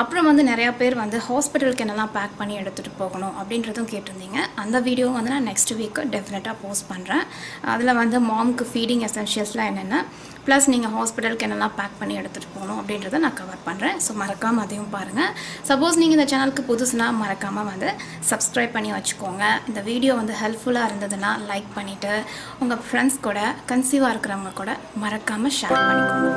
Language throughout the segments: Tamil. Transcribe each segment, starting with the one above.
அப்புறம் வந்து நிறையா பேர் வந்து ஹாஸ்பிட்டலுக்கு என்னெல்லாம் பேக் பண்ணி எடுத்துகிட்டு போகணும் அப்படின்றதும் கேட்டிருந்தீங்க அந்த வீடியோவும் வந்து நான் நெக்ஸ்ட் வீக்கு டெஃபினட்டாக போஸ்ட் பண்ணுறேன் அதில் வந்து மாம்க்கு ஃபீடிங் எசென்ஷியல்ஸ்லாம் என்னென்ன ப்ளஸ் நீங்கள் ஹாஸ்பிட்டலுக்கு என்னெல்லாம் பேக் பண்ணி எடுத்துகிட்டு போகணும் அப்படின்றத நான் கவர் பண்ணுறேன் ஸோ மறக்காமல் அதையும் பாருங்கள் சப்போஸ் நீங்கள் இந்த சேனலுக்கு புதுசுனா மறக்காமல் வந்து சப்ஸ்கிரைப் பண்ணி வச்சுக்கோங்க இந்த வீடியோ வந்து ஹெல்ப்ஃபுல்லாக இருந்ததுன்னா லைக் பண்ணிவிட்டு உங்கள் ஃப்ரெண்ட்ஸ் கூட கன்சீவாக இருக்கிறவங்க கூட மறக்காமல் ஷேர் பண்ணிக்கோங்க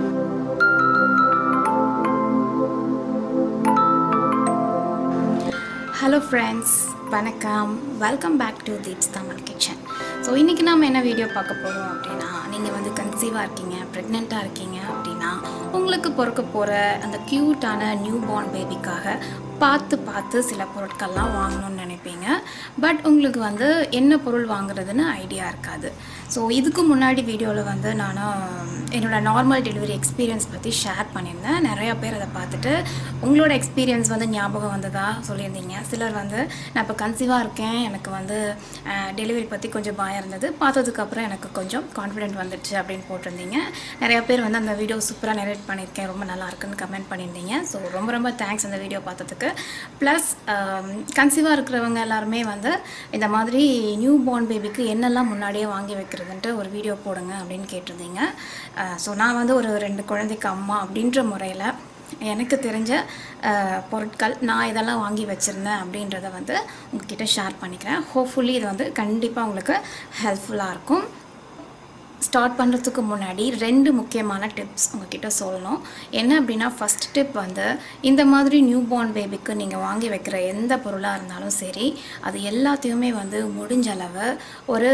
ஹலோ ஃப்ரெண்ட்ஸ் வணக்கம் welcome back to Deeps Tamil kitchen so இன்றைக்கி நாம் என்ன வீடியோ பார்க்க போகிறோம் அப்படின்னா நீங்கள் வந்து கன்சீவாக இருக்கீங்க ப்ரெக்னெண்ட்டாக இருக்கீங்க அப்படின்னா உங்களுக்கு பிறக்க போகிற அந்த க்யூட்டான நியூ பார்ன் பேபிக்காக பார்த்து பார்த்து சில பொருட்கள்லாம் வாங்கணும்னு நினைப்பீங்க பட் உங்களுக்கு வந்து என்ன பொருள் வாங்குறதுன்னு ஐடியா இருக்காது ஸோ இதுக்கு முன்னாடி வீடியோவில் வந்து நான் என்னோடய நார்மல் டெலிவரி எக்ஸ்பீரியன்ஸ் பற்றி ஷேர் பண்ணியிருந்தேன் நிறையா பேர் அதை பார்த்துட்டு உங்களோட எக்ஸ்பீரியன்ஸ் வந்து ஞாபகம் வந்ததா சொல்லியிருந்தீங்க சிலர் வந்து நான் இப்போ கன்சீவாக இருக்கேன் எனக்கு வந்து டெலிவரி பற்றி கொஞ்சம் பயம் இருந்தது பார்த்ததுக்கப்புறம் எனக்கு கொஞ்சம் கான்ஃபிடென்ட் வந்துடுச்சு அப்படின்னு போட்டிருந்தீங்க நிறையா பேர் வந்து அந்த வீடியோ சூப்பராக நெரேட் பண்ணியிருக்கேன் ரொம்ப நல்லா இருக்குன்னு கமெண்ட் பண்ணியிருந்தீங்க ஸோ ரொம்ப ரொம்ப தேங்க்ஸ் அந்த வீடியோ பார்த்ததுக்கு ப்ளஸ் கன்சீவாக இருக்கிறவங்க எல்லாருமே வந்து இந்த மாதிரி நியூ பார்ன் பேபிக்கு என்னெல்லாம் முன்னாடியே வாங்கி வைக்கிறதுன்ட்டு ஒரு வீடியோ போடுங்க அப்படின்னு கேட்டிருந்தீங்க ஸோ நான் வந்து ஒரு ரெண்டு குழந்தைக்கு அம்மா அப்படின்ற முறையில் எனக்கு தெரிஞ்ச அஹ், பொருட்கள் நான் இதெல்லாம் வாங்கி வச்சுருந்தேன் அப்படின்றத வந்து உங்ககிட்ட ஷேர் பண்ணிக்கிறேன் ஹோப்ஃபுல்லி இது வந்து கண்டிப்பாக உங்களுக்கு ஹெல்ப்ஃபுல்லாக இருக்கும் ஸ்டார்ட் பண்ணுறதுக்கு முன்னாடி ரெண்டு முக்கியமான டிப்ஸ் உங்ககிட்ட சொல்லணும் என்ன அப்படின்னா ஃபஸ்ட் டிப் வந்து இந்த மாதிரி நியூ பார்ன் பேபிக்கு நீங்கள் வாங்கி வைக்கிற எந்த பொருளாக இருந்தாலும் சரி அது எல்லாத்தையுமே வந்து முடிஞ்ச அளவு ஒரு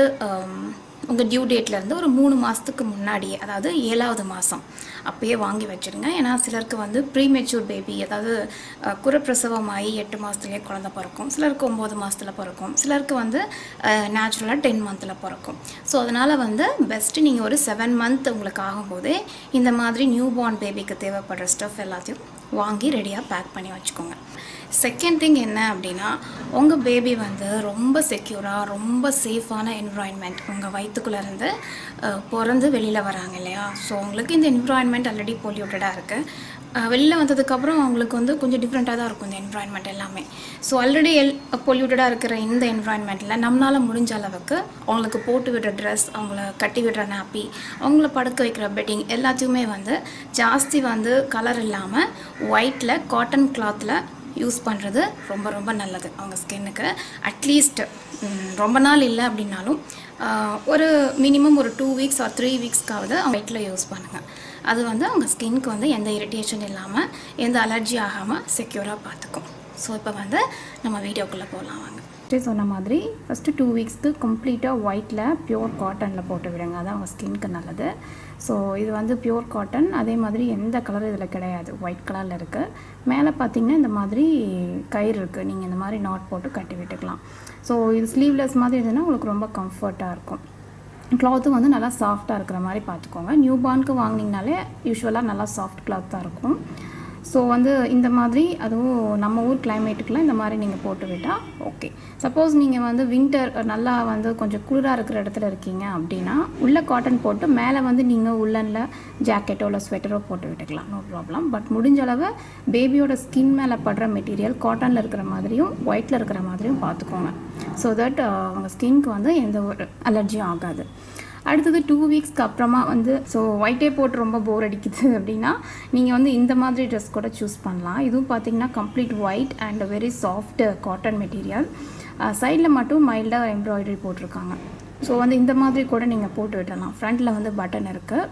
உங்கள் டியூ டேட்லேருந்து ஒரு மூணு மாதத்துக்கு முன்னாடியே அதாவது ஏழாவது மாதம் அப்பயே வாங்கி வச்சுருங்க ஏன்னா சிலருக்கு வந்து ப்ரீமெச்சூர் பேபி அதாவது அஹ், குறப்பிரசவம் ஆகி எட்டு மாதத்துலேயே குழந்த பிறக்கும் சிலருக்கு ஒம்பது மாதத்தில் பிறக்கும் சிலருக்கு வந்து நேச்சுரலாக டென் மந்தில் பிறக்கும் ஸோ அதனால் வந்து பெஸ்ட்டு நீங்கள் ஒரு செவன் மந்த் உங்களுக்கு ஆகும்போதே இந்த மாதிரி நியூ பார்ன் பேபிக்கு தேவைப்படுற ஸ்டஃப் எல்லாத்தையும் வாங்கி ரெடியாக பேக் பண்ணி வச்சுக்கோங்க செகண்ட் திங் என்ன அப்படின்னா உங்கள் பேபி வந்து ரொம்ப செக்யூராக ரொம்ப சேஃபான என்விரான்மெண்ட் உங்கள் வயிற்றுக்குள்ளேருந்து பிறந்து வெளியில் வராங்க இல்லையா ஸோ உங்களுக்கு இந்த என்விரான்மெண்ட் ஆல்ரெடி பொல்யூட்டடாக இருக்குது வெளியில் வந்ததுக்கப்புறம் அவங்களுக்கு வந்து கொஞ்சம் டிஃப்ரெண்ட்டாக தான் இருக்கும் இந்த என்விரான்மெண்ட் எல்லாமே ஸோ ஆல்ரெடி எல் பொல்யூட்டடாக இருக்கிற இந்த என்விரான்மெண்ட்டில் நம்மளால் முடிஞ்ச அளவுக்கு அவங்களுக்கு போட்டு விடுற ட்ரெஸ் அவங்கள கட்டி விடுற நாப்பி அவங்கள படுக்க வைக்கிற பெட்டிங் எல்லாத்தையுமே வந்து ஜாஸ்தி வந்து கலர் இல்லாமல் ஒயிட்டில் காட்டன் கிளாத்தில் யூஸ் பண்ணுறது ரொம்ப ரொம்ப நல்லது அவங்க ஸ்கின்னுக்கு அட்லீஸ்ட் ரொம்ப நாள் இல்லை அப்படின்னாலும் ஆஹ், ஒரு மினிமம் ஒரு டூ வீக்ஸ் ஆர் த்ரீ வீக்ஸ்க்காவது அவங்க ஒயிட்டில் யூஸ் பண்ணுங்கள் அது வந்து அவங்க ஸ்கின்க்கு வந்து எந்த இரிட்டேஷன் இல்லாமல் எந்த அலர்ஜி ஆகாமல் செக்யூராக பார்த்துக்கும் ஸோ இப்போ வந்து நம்ம வீடியோக்குள்ளே போகலாம் வாங்க ஃபஸ்ட்டு சொன்ன மாதிரி ஃபஸ்ட்டு டூ வீக்ஸ்க்கு கம்ப்ளீட்டாக ஒயிட்டில் பியூர் காட்டனில் போட்டு விடுங்க அது அவங்க ஸ்கின்க்கு நல்லது ஸோ இது வந்து பியூர் காட்டன் அதே மாதிரி எந்த கலர் இதில் கிடையாது ஒயிட் கலரில் இருக்குது மேலே பார்த்தீங்கன்னா இந்த மாதிரி கயிறு இருக்குது நீங்கள் இந்த மாதிரி நாட் போட்டு கட்டி விட்டுக்கலாம் ஸோ இது ஸ்லீவ்லெஸ் மாதிரி இருந்ததுன்னா உங்களுக்கு ரொம்ப கம்ஃபர்ட்டாக இருக்கும் கிளாத்தும் வந்து நல்லா சாஃப்டாக இருக்கிற மாதிரி பார்த்துக்கோங்க நியூ பார்னுக்கு வாங்கினீங்கனாலே யூஸ்வலாக நல்லா சாஃப்ட் கிளாத் தான் இருக்கும் ஸோ வந்து இந்த மாதிரி அதுவும் நம்ம ஊர் கிளைமேட்டுக்குலாம் இந்த மாதிரி நீங்கள் போட்டு விட்டால் ஓகே சப்போஸ் நீங்கள் வந்து வின்டர் நல்லா வந்து கொஞ்சம் குளிராக இருக்கிற இடத்துல இருக்கீங்க அப்படின்னா உள்ளே காட்டன் போட்டு மேலே வந்து நீங்கள் உள்ளனில் ஜாக்கெட்டோ இல்லை ஸ்வெட்டரோ போட்டு விட்டுக்கலாம் நோ ப்ராப்ளம் பட் முடிஞ்ச அளவு பேபியோட ஸ்கின் மேலே படுற மெட்டீரியல் காட்டனில் இருக்கிற மாதிரியும் ஒயிட்டில் இருக்கிற மாதிரியும் பார்த்துக்கோங்க ஸோ தட் அவங்க ஸ்கின்க்கு வந்து எந்த ஒரு அலர்ஜியும் ஆகாது அடுத்தது டூ வீக்ஸ்க்கு அப்புறமா வந்து ஸோ ஒயிட்டே போட்டு ரொம்ப போர் அடிக்குது அப்படின்னா நீங்கள் வந்து இந்த மாதிரி ட்ரெஸ் கூட சூஸ் பண்ணலாம் இதுவும் பார்த்தீங்கன்னா complete white and very soft cotton material சைடில் மட்டும் மைல்டாக எம்ப்ராய்டரி போட்டிருக்காங்க ஸோ வந்து இந்த மாதிரி கூட நீங்கள் போட்டு விடலாம் ஃப்ரண்ட்டில் வந்து பட்டன் இருக்குது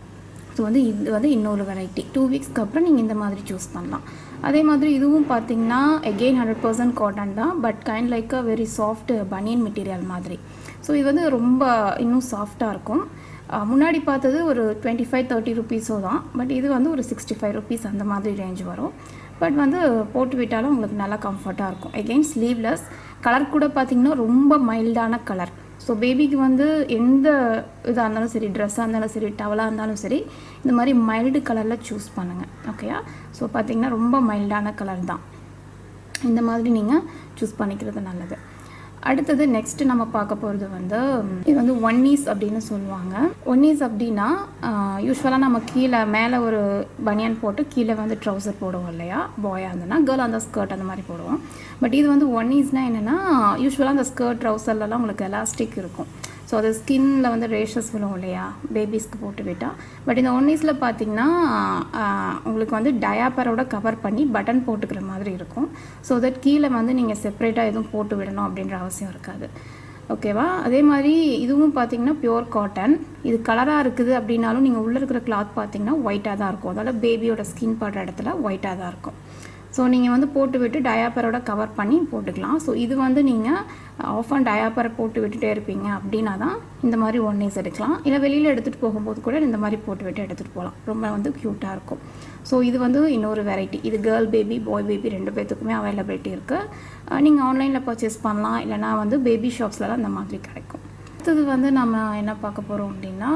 ஸோ வந்து இது வந்து இன்னொரு வெரைட்டி டூ வீக்ஸ்க்கு அப்புறம் நீங்கள் இந்த மாதிரி சூஸ் பண்ணலாம் அதே மாதிரி இதுவும் பார்த்தீங்கன்னா எகெயின் ஹண்ட்ரட் பர்சன்ட் காட்டன் தான் but kind like a very soft பனியன் மெட்டீரியல் மாதிரி ஸோ இது வந்து ரொம்ப இன்னும் சாஃப்டாக இருக்கும் அஹ் முன்னாடி பார்த்தது ஒரு டுவெண்ட்டி ஃபைவ் தேர்ட்டி ருபீஸோ தான் பட் இது வந்து ஒரு சிக்ஸ்டி ஃபைவ் ருபீஸ் அந்த மாதிரி ரேஞ்ச் வரும் பட் வந்து போட்டு விட்டாலும் உங்களுக்கு நல்லா கம்ஃபர்ட்டாக இருக்கும் எகெயின் ஸ்லீவ்லெஸ் கலர் கூட பார்த்தீங்கன்னா ரொம்ப மைல்டான கலர் ஸோ பேபிக்கு வந்து எந்த இதாக இருந்தாலும் சரி ட்ரெஸ்ஸாக இருந்தாலும் சரி டவலாக இருந்தாலும் சரி இந்த மாதிரி மைல்டு கலரில் சூஸ் பண்ணுங்கள் ஓகேயா ஸோ பார்த்தீங்கன்னா ரொம்ப மைல்டான கலர் தான் இந்த மாதிரி நீங்கள் சூஸ் பண்ணிக்கிறது நல்லது அடுத்தது நெக்ஸ்ட் நம்ம பார்க்க போகிறது வந்து இது வந்து ஒன்னீஸ் அப்படின்னு சொல்லுவாங்க ஒன்னீஸ் அப்படின்னா யூஸ்வலாக நம்ம கீழே மேலே ஒரு பனியன் போட்டு கீழே வந்து ட்ரௌசர் போடுவோம் இல்லையா பாயாக இருந்ததுன்னா கேர்ள் அந்த ஸ்கர்ட் அந்த மாதிரி போடுவோம் பட் இது வந்து ஒன்னீஸ்னால் என்னென்னா யூஸ்வலாக அந்த ஸ்கர்ட் ட்ரௌசர்லலாம் உங்களுக்கு எலாஸ்டிக் இருக்கும் ஸோ அது ஸ்கின்ல வந்து ரேஷஸ் விழும் இல்லையா பேபிஸ்க்கு போட்டு விட்டால் பட் இந்த ஒன்னீஸில் பார்த்தீங்கன்னா ஆஹ், உங்களுக்கு வந்து டயாப்பரோட கவர் பண்ணி பட்டன் போட்டுக்கிற மாதிரி இருக்கும் ஸோ தட் கீழே வந்து நீங்கள் செப்பரேட்டாக எதுவும் போட்டு விடணும் அப்படின்ற அவசியம் இருக்காது ஓகேவா அதே மாதிரி இதுவும் பார்த்தீங்கன்னா பியூர் காட்டன் இது கலராக இருக்குது அப்படின்னாலும் நீங்கள் உள்ளே இருக்கிற கிளாத் பார்த்தீங்கன்னா ஒயிட்டாக தான் இருக்கும் அதாவது பேபியோட ஸ்கின் படுற இடத்துல ஒயிட்டாக தான் இருக்கும் ஸோ நீங்கள் வந்து போட்டு விட்டு டயாப்பரோட கவர் பண்ணி போட்டுக்கலாம் ஸோ இது வந்து நீங்கள் ஆஃப் அண்ட் டயாப்பரை போட்டு விட்டுட்டே இருப்பீங்க அப்படின்னா தான் இந்த மாதிரி ஒன் டேஸ் எடுக்கலாம் இல்லை வெளியில் எடுத்துகிட்டு போகும்போது கூட இந்த மாதிரி போட்டு விட்டு எடுத்துகிட்டு போகலாம் ரொம்ப வந்து க்யூட்டாக இருக்கும் ஸோ இது வந்து இன்னொரு வெரைட்டி இது கேர்ள் பேபி பாய் பேபி ரெண்டு பேர்த்துக்குமே அவைலபிலிட்டி இருக்குது நீங்கள் ஆன்லைனில் பர்ச்சேஸ் பண்ணலாம் இல்லைனா வந்து பேபி ஷாப்ஸ்லலாம் இந்த மாதிரி கிடைக்கும் அடுத்தது வந்து நம்ம என்ன பார்க்க போகிறோம் அப்படின்னா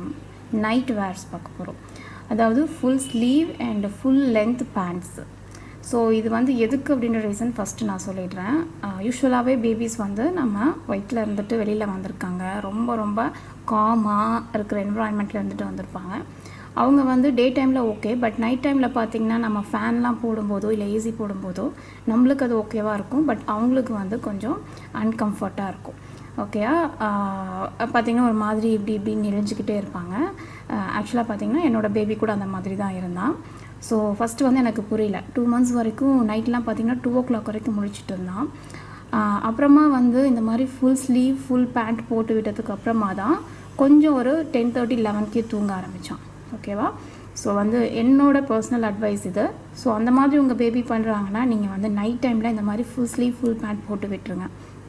நைட் வேர்ஸ் பார்க்க போகிறோம் அதாவது full sleeve and full length pants so இது வந்து எதுக்கு அப்படின்ற ரீசன் ஃபஸ்ட்டு நான் சொல்லிடுறேன் யூஸ்வலாகவே பேபிஸ் வந்து நம்ம வயிற்றில் இருந்துட்டு வெளியில் வந்திருக்காங்க ரொம்ப ரொம்ப காமாக இருக்கிற என்வரான்மெண்ட்டில் இருந்துட்டு வந்திருப்பாங்க அவங்க வந்து டே டைமில் ஓகே பட் நைட் டைமில் பார்த்தீங்கன்னா நம்ம ஃபேன்லாம் போடும்போதோ இல்லை ஏசி போடும்போதோ நம்மளுக்கு அது ஓகேவாக இருக்கும் பட் அவங்களுக்கு வந்து கொஞ்சம் அன்கம்ஃபர்ட்டாக இருக்கும் ஓகேயா பார்த்தீங்கன்னா ஒரு மாதிரி இப்படி இப்படி நெளிஞ்சிக்கிட்டே இருப்பாங்க ஆக்சுவலாக பார்த்தீங்கன்னா என்னோடய பேபி கூட அந்த மாதிரி தான் இருந்தான் ஸோ ஃபஸ்ட்டு வந்து எனக்கு புரியல டூ மந்த்ஸ் வரைக்கும் நைட்லாம் பார்த்தீங்கன்னா டூ ஓ கிளாக் வரைக்கும் முழிச்சிட்டு இருந்தான் ஆஹ் அப்புறமா வந்து இந்த மாதிரி ஃபுல் ஸ்லீவ் ஃபுல் பேண்ட் போட்டு விட்டதுக்கு அப்புறமா தான் கொஞ்சம் ஒரு டென் தேர்ட்டி லெவன்க்கே தூங்க ஆரம்பித்தான் ஓகேவா ஸோ வந்து என்னோட பர்சனல் அட்வைஸ் இது ஸோ அந்த மாதிரி உங்கள் பேபி பண்ணுறாங்கன்னா நீங்கள் வந்து நைட் டைமில் இந்த மாதிரி ஃபுல் ஸ்லீவ் ஃபுல் பேண்ட் போட்டு விட்டுருங்க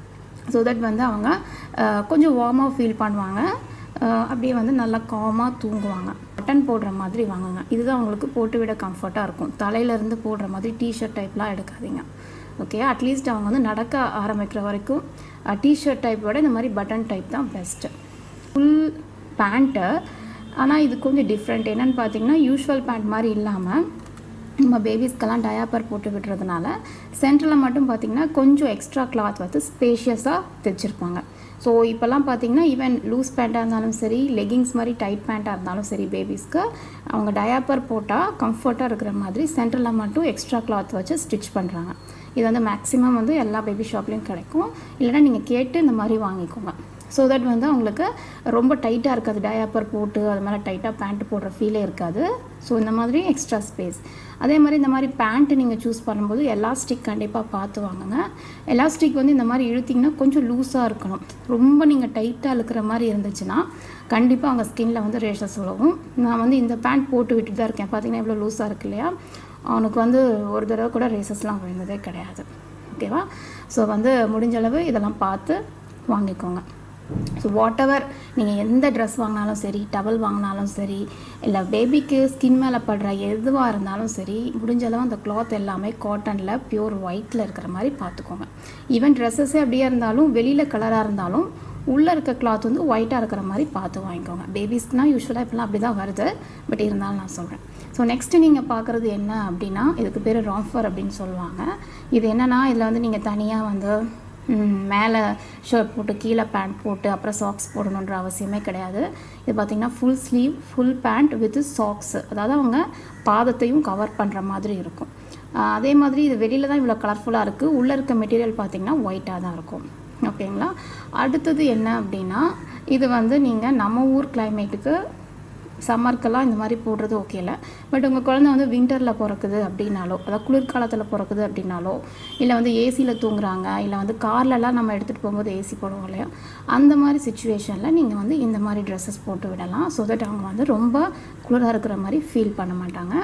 ஸோ தட் வந்து அவங்க அஹ், கொஞ்சம் வார்மாக ஃபீல் பண்ணுவாங்க அஹ், அப்படியே வந்து நல்லா காமாக தூங்குவாங்க பட்டன் போடுற மாதிரி வாங்குங்க இதுதான் அவங்களுக்கு போட்டு விட கம்ஃபர்ட்டாக இருக்கும் தலையிலேருந்து போடுற மாதிரி டிஷர்ட் டைப்லாம் எடுக்காதீங்க ஓகே அட்லீஸ்ட் அவங்க வந்து நடக்க ஆரம்பிக்கிற வரைக்கும் டிஷர்ட் டைப்போட இந்த மாதிரி பட்டன் டைப் தான் பெஸ்ட்டு ஃபுல் பேண்ட்டு ஆனால் இது கொஞ்சம் டிஃப்ரெண்ட் என்னென்னு பார்த்தீங்கன்னா யூஷுவல் பேண்ட் மாதிரி இல்லாமல் நம்ம பேபிஸ்க்கெல்லாம் டயாப்பர் போட்டு விடுறதுனால சென்டரில் மட்டும் பார்த்திங்கன்னா கொஞ்சம் எக்ஸ்ட்ரா கிளாத் வந்து ஸ்பேஷியஸாக தைச்சிருப்பாங்க ஸோ இப்போல்லாம் பார்த்தீங்கன்னா ஈவன் லூஸ் பேண்ட்டாக இருந்தாலும் சரி லெகிங்ஸ் மாதிரி டைட் பேண்ட்டாக இருந்தாலும் சரி பேபிஸ்க்கு அவங்க டயாப்பர் போட்டால் கம்ஃபர்ட்டாக இருக்கிற மாதிரி சென்டரில் மட்டும் எக்ஸ்ட்ரா கிளாத் வச்சு ஸ்டிச் பண்ணுறாங்க இது வந்து மேக்ஸிமம் வந்து எல்லா பேபி ஷாப்லேயும் கிடைக்கும் இல்லைனா நீங்கள் கேட்டு இந்த மாதிரி வாங்கிக்கோங்க ஸோ தட் வந்து அவங்களுக்கு ரொம்ப டைட்டாக இருக்காது டயாப்பர் போட்டு அது மாதிரி டைட்டாக பேண்ட் போடுற ஃபீலே இருக்காது ஸோ இந்த மாதிரி எக்ஸ்ட்ரா ஸ்பேஸ் அதே மாதிரி இந்த மாதிரி பேண்ட்டு நீங்கள் சூஸ் பண்ணும்போது எலாஸ்டிக் கண்டிப்பாக பார்த்து வாங்குங்க எலாஸ்டிக் வந்து இந்த மாதிரி இழுத்திங்கன்னா கொஞ்சம் லூஸாக இருக்கணும் ரொம்ப நீங்கள் டைட்டாக இழுக்கிற மாதிரி இருந்துச்சுன்னா கண்டிப்பாக அவங்க ஸ்கின்ல வந்து ரேஷஸ் விழுவும் நான் வந்து இந்த பேண்ட் போட்டு விட்டுட்டு தான் இருக்கேன் பார்த்தீங்கன்னா எவ்வளோ லூஸாக இருக்கு இல்லையா அவனுக்கு வந்து ஒரு தடவை கூட ரேசஸ்லாம் விழுந்ததே கிடையாது ஓகேவா ஸோ வந்து முடிஞ்ச அளவு இதெல்லாம் பார்த்து வாங்கிக்கோங்க ஸோ வாட் எவர் நீங்கள் எந்த ட்ரெஸ் வாங்கினாலும் சரி டவல் வாங்கினாலும் சரி இல்லை பேபிக்கு ஸ்கின் மேலே படுற எதுவாக இருந்தாலும் சரி முடிஞ்ச அளவு அந்த கிளாத் எல்லாமே காட்டனில் பியூர் ஒயிட்டில் இருக்கிற மாதிரி பார்த்துக்கோங்க ஈவன் ட்ரெஸ்ஸஸே அப்படியே இருந்தாலும் வெளியில் கலராக இருந்தாலும் உள்ளே இருக்க கிளாத் வந்து ஒயிட்டாக இருக்கிற மாதிரி பார்த்து வாங்கிக்கோங்க பேபிஸ்க்குனால் யூஸ்வலாக இப்போலாம் அப்படி தான் வருது பட் இருந்தாலும் நான் சொல்கிறேன் ஸோ நெக்ஸ்ட்டு நீங்கள் பார்க்குறது என்ன அப்படின்னா இதுக்கு பேர் ராம்ஃபர் அப்படின்னு சொல்லுவாங்க இது என்னென்னா இதில் வந்து நீங்கள் தனியாக வந்து ம், மேலே ஷர்ட் போட்டு கீழே பேண்ட் போட்டு அப்புறம் சாக்ஸ் போடணுன்ற அவசியமே கிடையாது இது பார்த்திங்கன்னா full sleeve full pant with socks அதாவது அவங்க பாதத்தையும் கவர் பண்ணுற மாதிரி இருக்கும் ஆஹ் அதே மாதிரி இது வெளியில் தான் இவ்வளோ கலர்ஃபுல்லாக இருக்குது உள்ளே இருக்க மெட்டீரியல் பார்த்திங்கன்னா ஒயிட்டாக தான் இருக்கும் ஓகேங்களா அடுத்தது என்ன அப்படின்னா இது வந்து நீங்கள் நம்ம ஊர் கிளைமேட்டுக்கு சம்மருக்கெல்லாம் இந்த மாதிரி போடுறது ஓகே இல்லை பட் உங்கள் குழந்தை வந்து விண்டரில் பிறக்குது அப்படின்னாலோ அதாவது குளிர்காலத்தில் பிறக்குது அப்படின்னாலோ இல்லை வந்து ஏசியில் தூங்குறாங்க இல்லை வந்து கார்லலாம் நம்ம எடுத்துகிட்டு போகும்போது ஏசி போடுவோம் இல்லையா அந்த மாதிரி சுச்சுவேஷனில் நீங்கள் வந்து இந்த மாதிரி ட்ரெஸ்ஸஸ் போட்டு விடலாம் ஸோ தட் அவங்க வந்து ரொம்ப குளிராக இருக்கிற மாதிரி ஃபீல் பண்ண மாட்டாங்க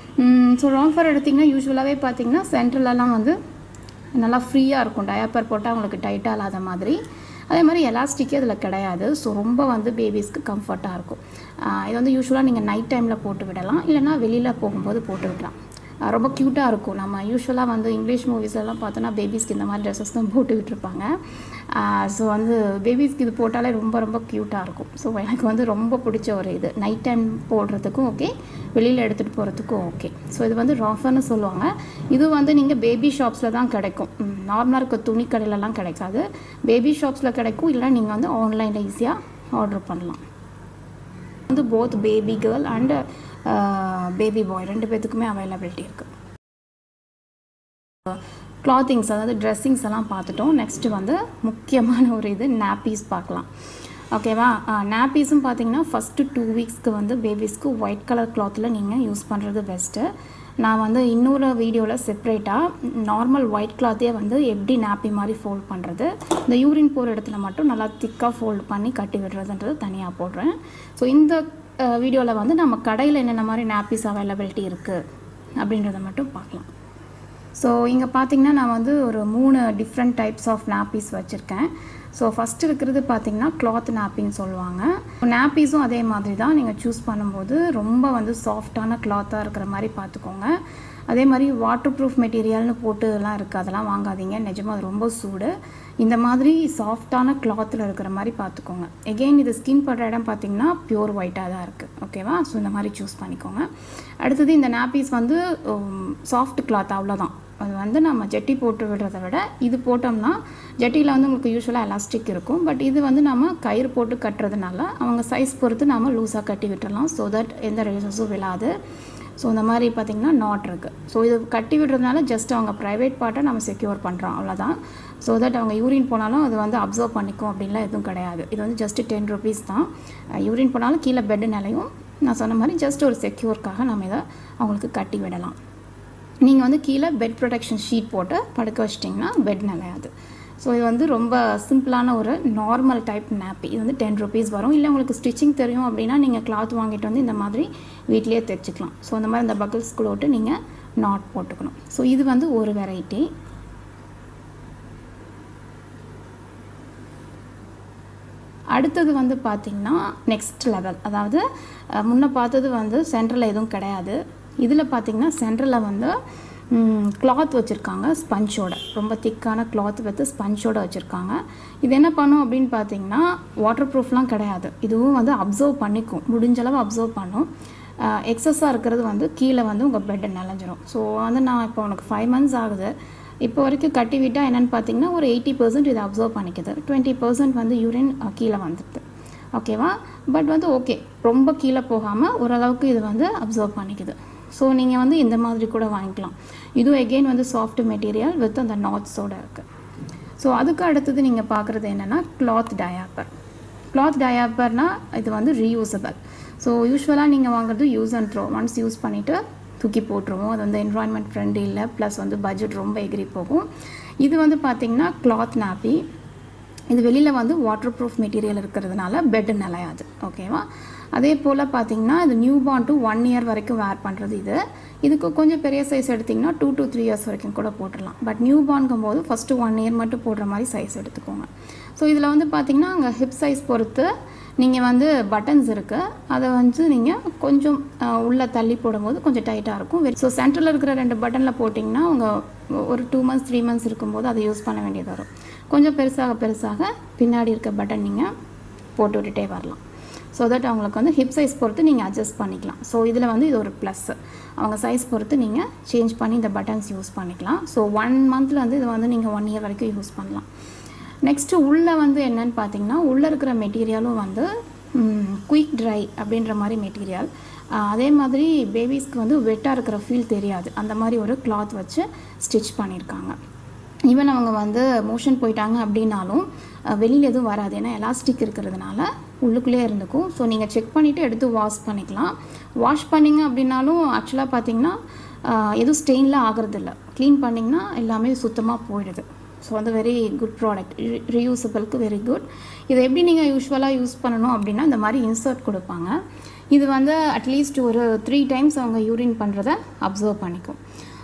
ஸோ ராம்ஃபர் எடுத்திங்கன்னா யூஸ்வலாகவே பார்த்தீங்கன்னா சென்ட்ரலெல்லாம் வந்து நல்லா ஃப்ரீயாக இருக்கும் டயாப்பர் போட்டால் அவங்களுக்கு டைட்டாக இல்லாத மாதிரி அதே மாதிரி எலாஸ்டிக்கே அதில் கிடையாது ஸோ ரொம்ப வந்து பேபிஸ்க்கு கம்ஃபர்ட்டாக இருக்கும் ஆஹ் இது வந்து யூஸ்வலாக நீங்கள் நைட் டைமில் போட்டு விடலாம் இல்லைனா வெளியில் போகும்போது போட்டு விடலாம் அஹ் ரொம்ப க்யூட்டாக இருக்கும் நம்ம யூஸ்வலாக வந்து இங்கிலீஷ் மூவிஸ் எல்லாம் பார்த்தோன்னா பேபிஸ்க்கு இந்த மாதிரி ட்ரெஸ்ஸஸ் தான் போட்டுக்கிட்டு இருப்பாங்க ஸோ வந்து பேபிஸ்க்கு இது போட்டாலே ரொம்ப ரொம்ப க்யூட்டாக இருக்கும் ஸோ எனக்கு வந்து ரொம்ப பிடிச்ச ஒரு இது நைட் டைம் போடுறதுக்கும் ஓகே வெளியில் எடுத்துகிட்டு போகிறதுக்கும் ஓகே ஸோ இது வந்து ராஃபர்னு சொல்லுவாங்க இது வந்து நீங்கள் பேபி ஷாப்ஸில் தான் கிடைக்கும் நார்மலாக இருக்க துணி கடையிலலாம் கிடைக்காது பேபி ஷாப்ஸில் கிடைக்கும் இல்லை நீங்கள் வந்து ஆன்லைனில் ஈஸியாக ஆர்டர் பண்ணலாம் வந்து both baby girl and baby boy ரெண்டு பேத்துக்குமே அவைலபிலிட்டி இருக்குது கிளாத்திங்ஸ் அதாவது ட்ரெஸ்ஸிங்ஸ் எல்லாம் பார்த்துட்டோம் நெக்ஸ்ட்டு வந்து முக்கியமான ஒரு இது நாப்பீஸ் பார்க்கலாம் ஓகேவா நாப்பீஸும் பார்த்தீங்கன்னா ஃபஸ்ட்டு டூ வீக்ஸ்க்கு வந்து பேபிஸ்க்கு ஒயிட் கலர் கிளாத்தில் நீங்கள் யூஸ் பண்ணுறது பெஸ்ட்டு நான் வந்து இன்னொரு வீடியோவில் செப்ரேட்டாக நார்மல் ஒயிட் கிளாத்தே வந்து எப்படி நாப்பி மாதிரி ஃபோல்ட் பண்ணுறது இந்த யூரின் போகிற இடத்துல மட்டும் நல்லா திக்காக ஃபோல்ட் பண்ணி கட்டி விடுறதுன்றது தனியாக போடுறேன் ஸோ இந்த வீடியோவில் வந்து நம்ம கடையில் என்னென்ன மாதிரி நாப்பீஸ் அவைலபிலிட்டி இருக்குது அப்படின்றத மட்டும் பார்க்கலாம் ஸோ இங்கே பார்த்தீங்கன்னா நான் வந்து ஒரு மூணு டிஃப்ரெண்ட் டைப்ஸ் ஆஃப் நாப்பீஸ் வச்சுருக்கேன் ஸோ ஃபஸ்ட்டு இருக்கிறது பார்த்தீங்கன்னா கிளாத் நாப்பின்னு சொல்லுவாங்க நாப்பீஸும் அதே மாதிரி தான் நீங்கள் சூஸ் பண்ணும்போது ரொம்ப வந்து சாஃப்டான கிளாத்தாக இருக்கிற மாதிரி பார்த்துக்கோங்க அதே மாதிரி வாட்டர் ப்ரூஃப் மெட்டீரியல்னு போட்டுலாம் இருக்குது அதெல்லாம் வாங்காதீங்க நிஜமாக அது ரொம்ப சூடு இந்த மாதிரி சாஃப்டான கிளாத்தில் இருக்கிற மாதிரி பார்த்துக்கோங்க எகெயின் இது ஸ்கின் படுற இடம் பார்த்தீங்கன்னா பியூர் ஒயிட்டாக தான் இருக்குது ஓகேவா ஸோ இந்த மாதிரி சூஸ் பண்ணிக்கோங்க அடுத்தது இந்த நாப்பீஸ் வந்து சாஃப்ட் கிளாத் அவ்வளோதான் அது வந்து நம்ம ஜட்டி போட்டு விடுறத விட இது போட்டோம்னா ஜட்டியில் வந்து உங்களுக்கு யூஸ்வலாக எலாஸ்டிக் இருக்கும் பட் இது வந்து நம்ம கயிறு போட்டு கட்டுறதுனால அவங்க சைஸ் பொறுத்து நம்ம லூஸாக கட்டி விட்டுறலாம் ஸோ தட் எந்த ரேசஸும் விழாது ஸோ இந்த மாதிரி பார்த்திங்கன்னா நாட் இருக்குது ஸோ இது கட்டி விடுறதுனால ஜஸ்ட் அவங்க ப்ரைவேட் பார்ட்டை நம்ம செக்யூர் பண்ணுறோம் அவ்வளோதான் ஸோ தட் அவங்க யூரின் போனாலும் அது வந்து அப்சர்வ் பண்ணிக்கும் அப்படின்லாம் எதுவும் கிடையாது இது வந்து ஜஸ்ட் டென் ருபீஸ் தான் யூரின் போனாலும் கீழே பெட்டு நிலையும் நான் சொன்ன மாதிரி ஜஸ்ட் ஒரு செக்யூர்க்காக நம்ம இதை அவங்களுக்கு கட்டி விடலாம் நீங்கள் வந்து கீழே பெட் ப்ரொடெக்ஷன் ஷீட் போட்டு படுக்க வச்சிட்டிங்கன்னா பெட் நிலையாது ஸோ இது வந்து ரொம்ப சிம்பிளான ஒரு நார்மல் டைப் நாப்பி இது வந்து டென் ருபீஸ் வரும் இல்லை உங்களுக்கு ஸ்டிச்சிங் தெரியும் அப்படின்னா நீங்கள் கிளாத் வாங்கிட்டு வந்து இந்த மாதிரி வீட்லேயே தைச்சிக்கலாம் ஸோ அந்த மாதிரி இந்த பக்கிள்ஸ்குள்ள விட்டு நீங்கள் நாட் போட்டுக்கணும் ஸோ இது வந்து ஒரு வெரைட்டி அடுத்தது வந்து பார்த்திங்கன்னா நெக்ஸ்ட் லெவல் அதாவது அஹ், முன்ன பார்த்தது வந்து சென்ட்ரலில் எதுவும் கிடையாது இதில் பார்த்திங்கன்னா சென்ட்ரலில் வந்து கிளாத் வச்சுருக்காங்க ஸ்பஞ்சோட ரொம்ப திக்கான கிளாத் வச்சு ஸ்பஞ்சோட வச்சுருக்காங்க இது என்ன பண்ணும் அப்படின்னு பார்த்தீங்கன்னா வாட்டர் ப்ரூஃப்லாம் கிடையாது இதுவும் வந்து அப்சர்வ் பண்ணிக்கும் முடிஞ்ச அளவு அப்சர்வ் பண்ணும் எக்ஸஸாக இருக்கிறது வந்து கீழே வந்து உங்கள் பெட்டை நனைஞ்சிரும் ஸோ வந்து நான் இப்போ உனக்கு ஃபைவ் மந்த்ஸ் ஆகுது இப்போ வரைக்கும் கட்டி விட்டால் என்னென்னு பார்த்தீங்கன்னா ஒரு எயிட்டி பர்சன்ட் இதை அப்சர்வ் பண்ணிக்குது டுவெண்ட்டி பர்சன்ட் வந்து யூரின் கீழே வந்துடுது ஓகேவா பட் வந்து ஓகே ரொம்ப கீழே போகாமல் ஓரளவுக்கு இது வந்து அப்சர்வ் பண்ணிக்குது ஸோ நீங்கள் வந்து இந்த மாதிரி கூட வாங்கிக்கலாம் இதுவும் எகெயின் வந்து சாஃப்ட் மெட்டீரியல் வித் அந்த நாட்ஸோடு இருக்குது ஸோ அதுக்கு அடுத்தது நீங்கள் பார்க்குறது என்னென்னா கிளாத் டயாப்பர் கிளாத் டயாப்பர்னால் இது வந்து ரீயூசபிள் ஸோ யூஸ்வலாக நீங்கள் வாங்குறது use and throw once use பண்ணிவிட்டு தூக்கி போட்டுருவோம் அது வந்து என்வாயன்மெண்ட் ஃப்ரெண்ட்லி இல்லை ப்ளஸ் வந்து பட்ஜெட் ரொம்ப எகிரி போகும் இது வந்து பார்த்திங்கன்னா கிளாத் நாப்பி இது வெளியில் வந்து வாட்டர் ப்ரூஃப் மெட்டீரியல் இருக்கிறதுனால பெட் நிலையாது ஓகேவா அதே போல் பார்த்தீங்கன்னா இது new born to one year வரைக்கும் வேர் பண்ணுறது இது இதுக்கு கொஞ்சம் பெரிய சைஸ் எடுத்திங்கன்னா டூ to த்ரீ இயர்ஸ் வரைக்கும் கூட போட்டுடலாம் பட் நியூ பார்ன்கும் போது ஃபஸ்ட்டு ஒன் இயர் மட்டும் போடுற மாதிரி சைஸ் எடுத்துக்கோங்க ஸோ இதில் வந்து பார்த்தீங்கன்னா அங்கே ஹிப் சைஸ் பொறுத்து நீங்கள் வந்து பட்டன்ஸ் இருக்குது அதை வந்து நீங்கள் கொஞ்சம் அஹ், உள்ள தள்ளி போடும்போது கொஞ்சம் டைட்டாக இருக்கும் ஸோ சென்டரில் இருக்கிற ரெண்டு பட்டனில் போட்டிங்கன்னா அவங்க ஒரு டூ மந்த்ஸ் த்ரீ மந்த்ஸ் இருக்கும்போது அதை யூஸ் பண்ண வேண்டியது வரும் கொஞ்சம் பெருசாக பெருசாக பின்னாடி இருக்க பட்டன் நீங்கள் போட்டு விட்டுட்டே வரலாம் ஸோ தட் அவங்களுக்கு வந்து ஹிப் சைஸ் பொறுத்து நீங்கள் அட்ஜஸ்ட் பண்ணிக்கலாம் ஸோ இதில் வந்து இது ஒரு ப்ளஸ் அவங்க சைஸ் பொறுத்து நீங்கள் சேஞ்ச் பண்ணி இந்த பட்டன்ஸ் யூஸ் பண்ணிக்கலாம் ஸோ ஒன் மந்தில் வந்து இது வந்து நீங்கள் ஒன் இயர் வரைக்கும் யூஸ் பண்ணலாம் நெக்ஸ்ட்டு உள்ளே வந்து என்னன்னு பார்த்தீங்கன்னா உள்ளே இருக்கிற மெட்டீரியலும் வந்து குயிக் ட்ரை அப்படின்ற மாதிரி மெட்டீரியல் அதே மாதிரி பேபிஸ்க்கு வந்து வெட்டாக இருக்கிற ஃபீல் தெரியாது அந்த மாதிரி ஒரு கிளாத் வச்சு ஸ்டிச் பண்ணியிருக்காங்க ஈவன் அவங்க வந்து மோஷன் போயிட்டாங்க அப்படின்னாலும் வெளியில் எதுவும் வராது ஏன்னா எலாஸ்டிக் இருக்கிறதுனால உள்ளுக்குள்ளே இருந்துக்கும் ஸோ நீங்கள் செக் பண்ணிவிட்டு எடுத்து வாஷ் பண்ணிக்கலாம் வாஷ் பண்ணிங்க அப்படின்னாலும் ஆக்சுவலாக பார்த்தீங்கன்னா அஹ், எதுவும் ஸ்டெயின்லாம் ஆகிறதில்ல க்ளீன் பண்ணிங்கன்னா எல்லாமே சுத்தமாக போயிடுது ஸோ வந்து வெரி குட் ப்ராடக்ட் ரீயூசபிளுக்கு வெரி குட் இதை எப்படி நீங்கள் யூஸ்வலாக யூஸ் பண்ணணும் அப்படின்னா இந்த மாதிரி இன்சர்ட் கொடுப்பாங்க இது வந்து அட்லீஸ்ட் ஒரு த்ரீ டைம்ஸ் அவங்க யூரின் பண்ணுறத அப்சர்வ் பண்ணிக்கும்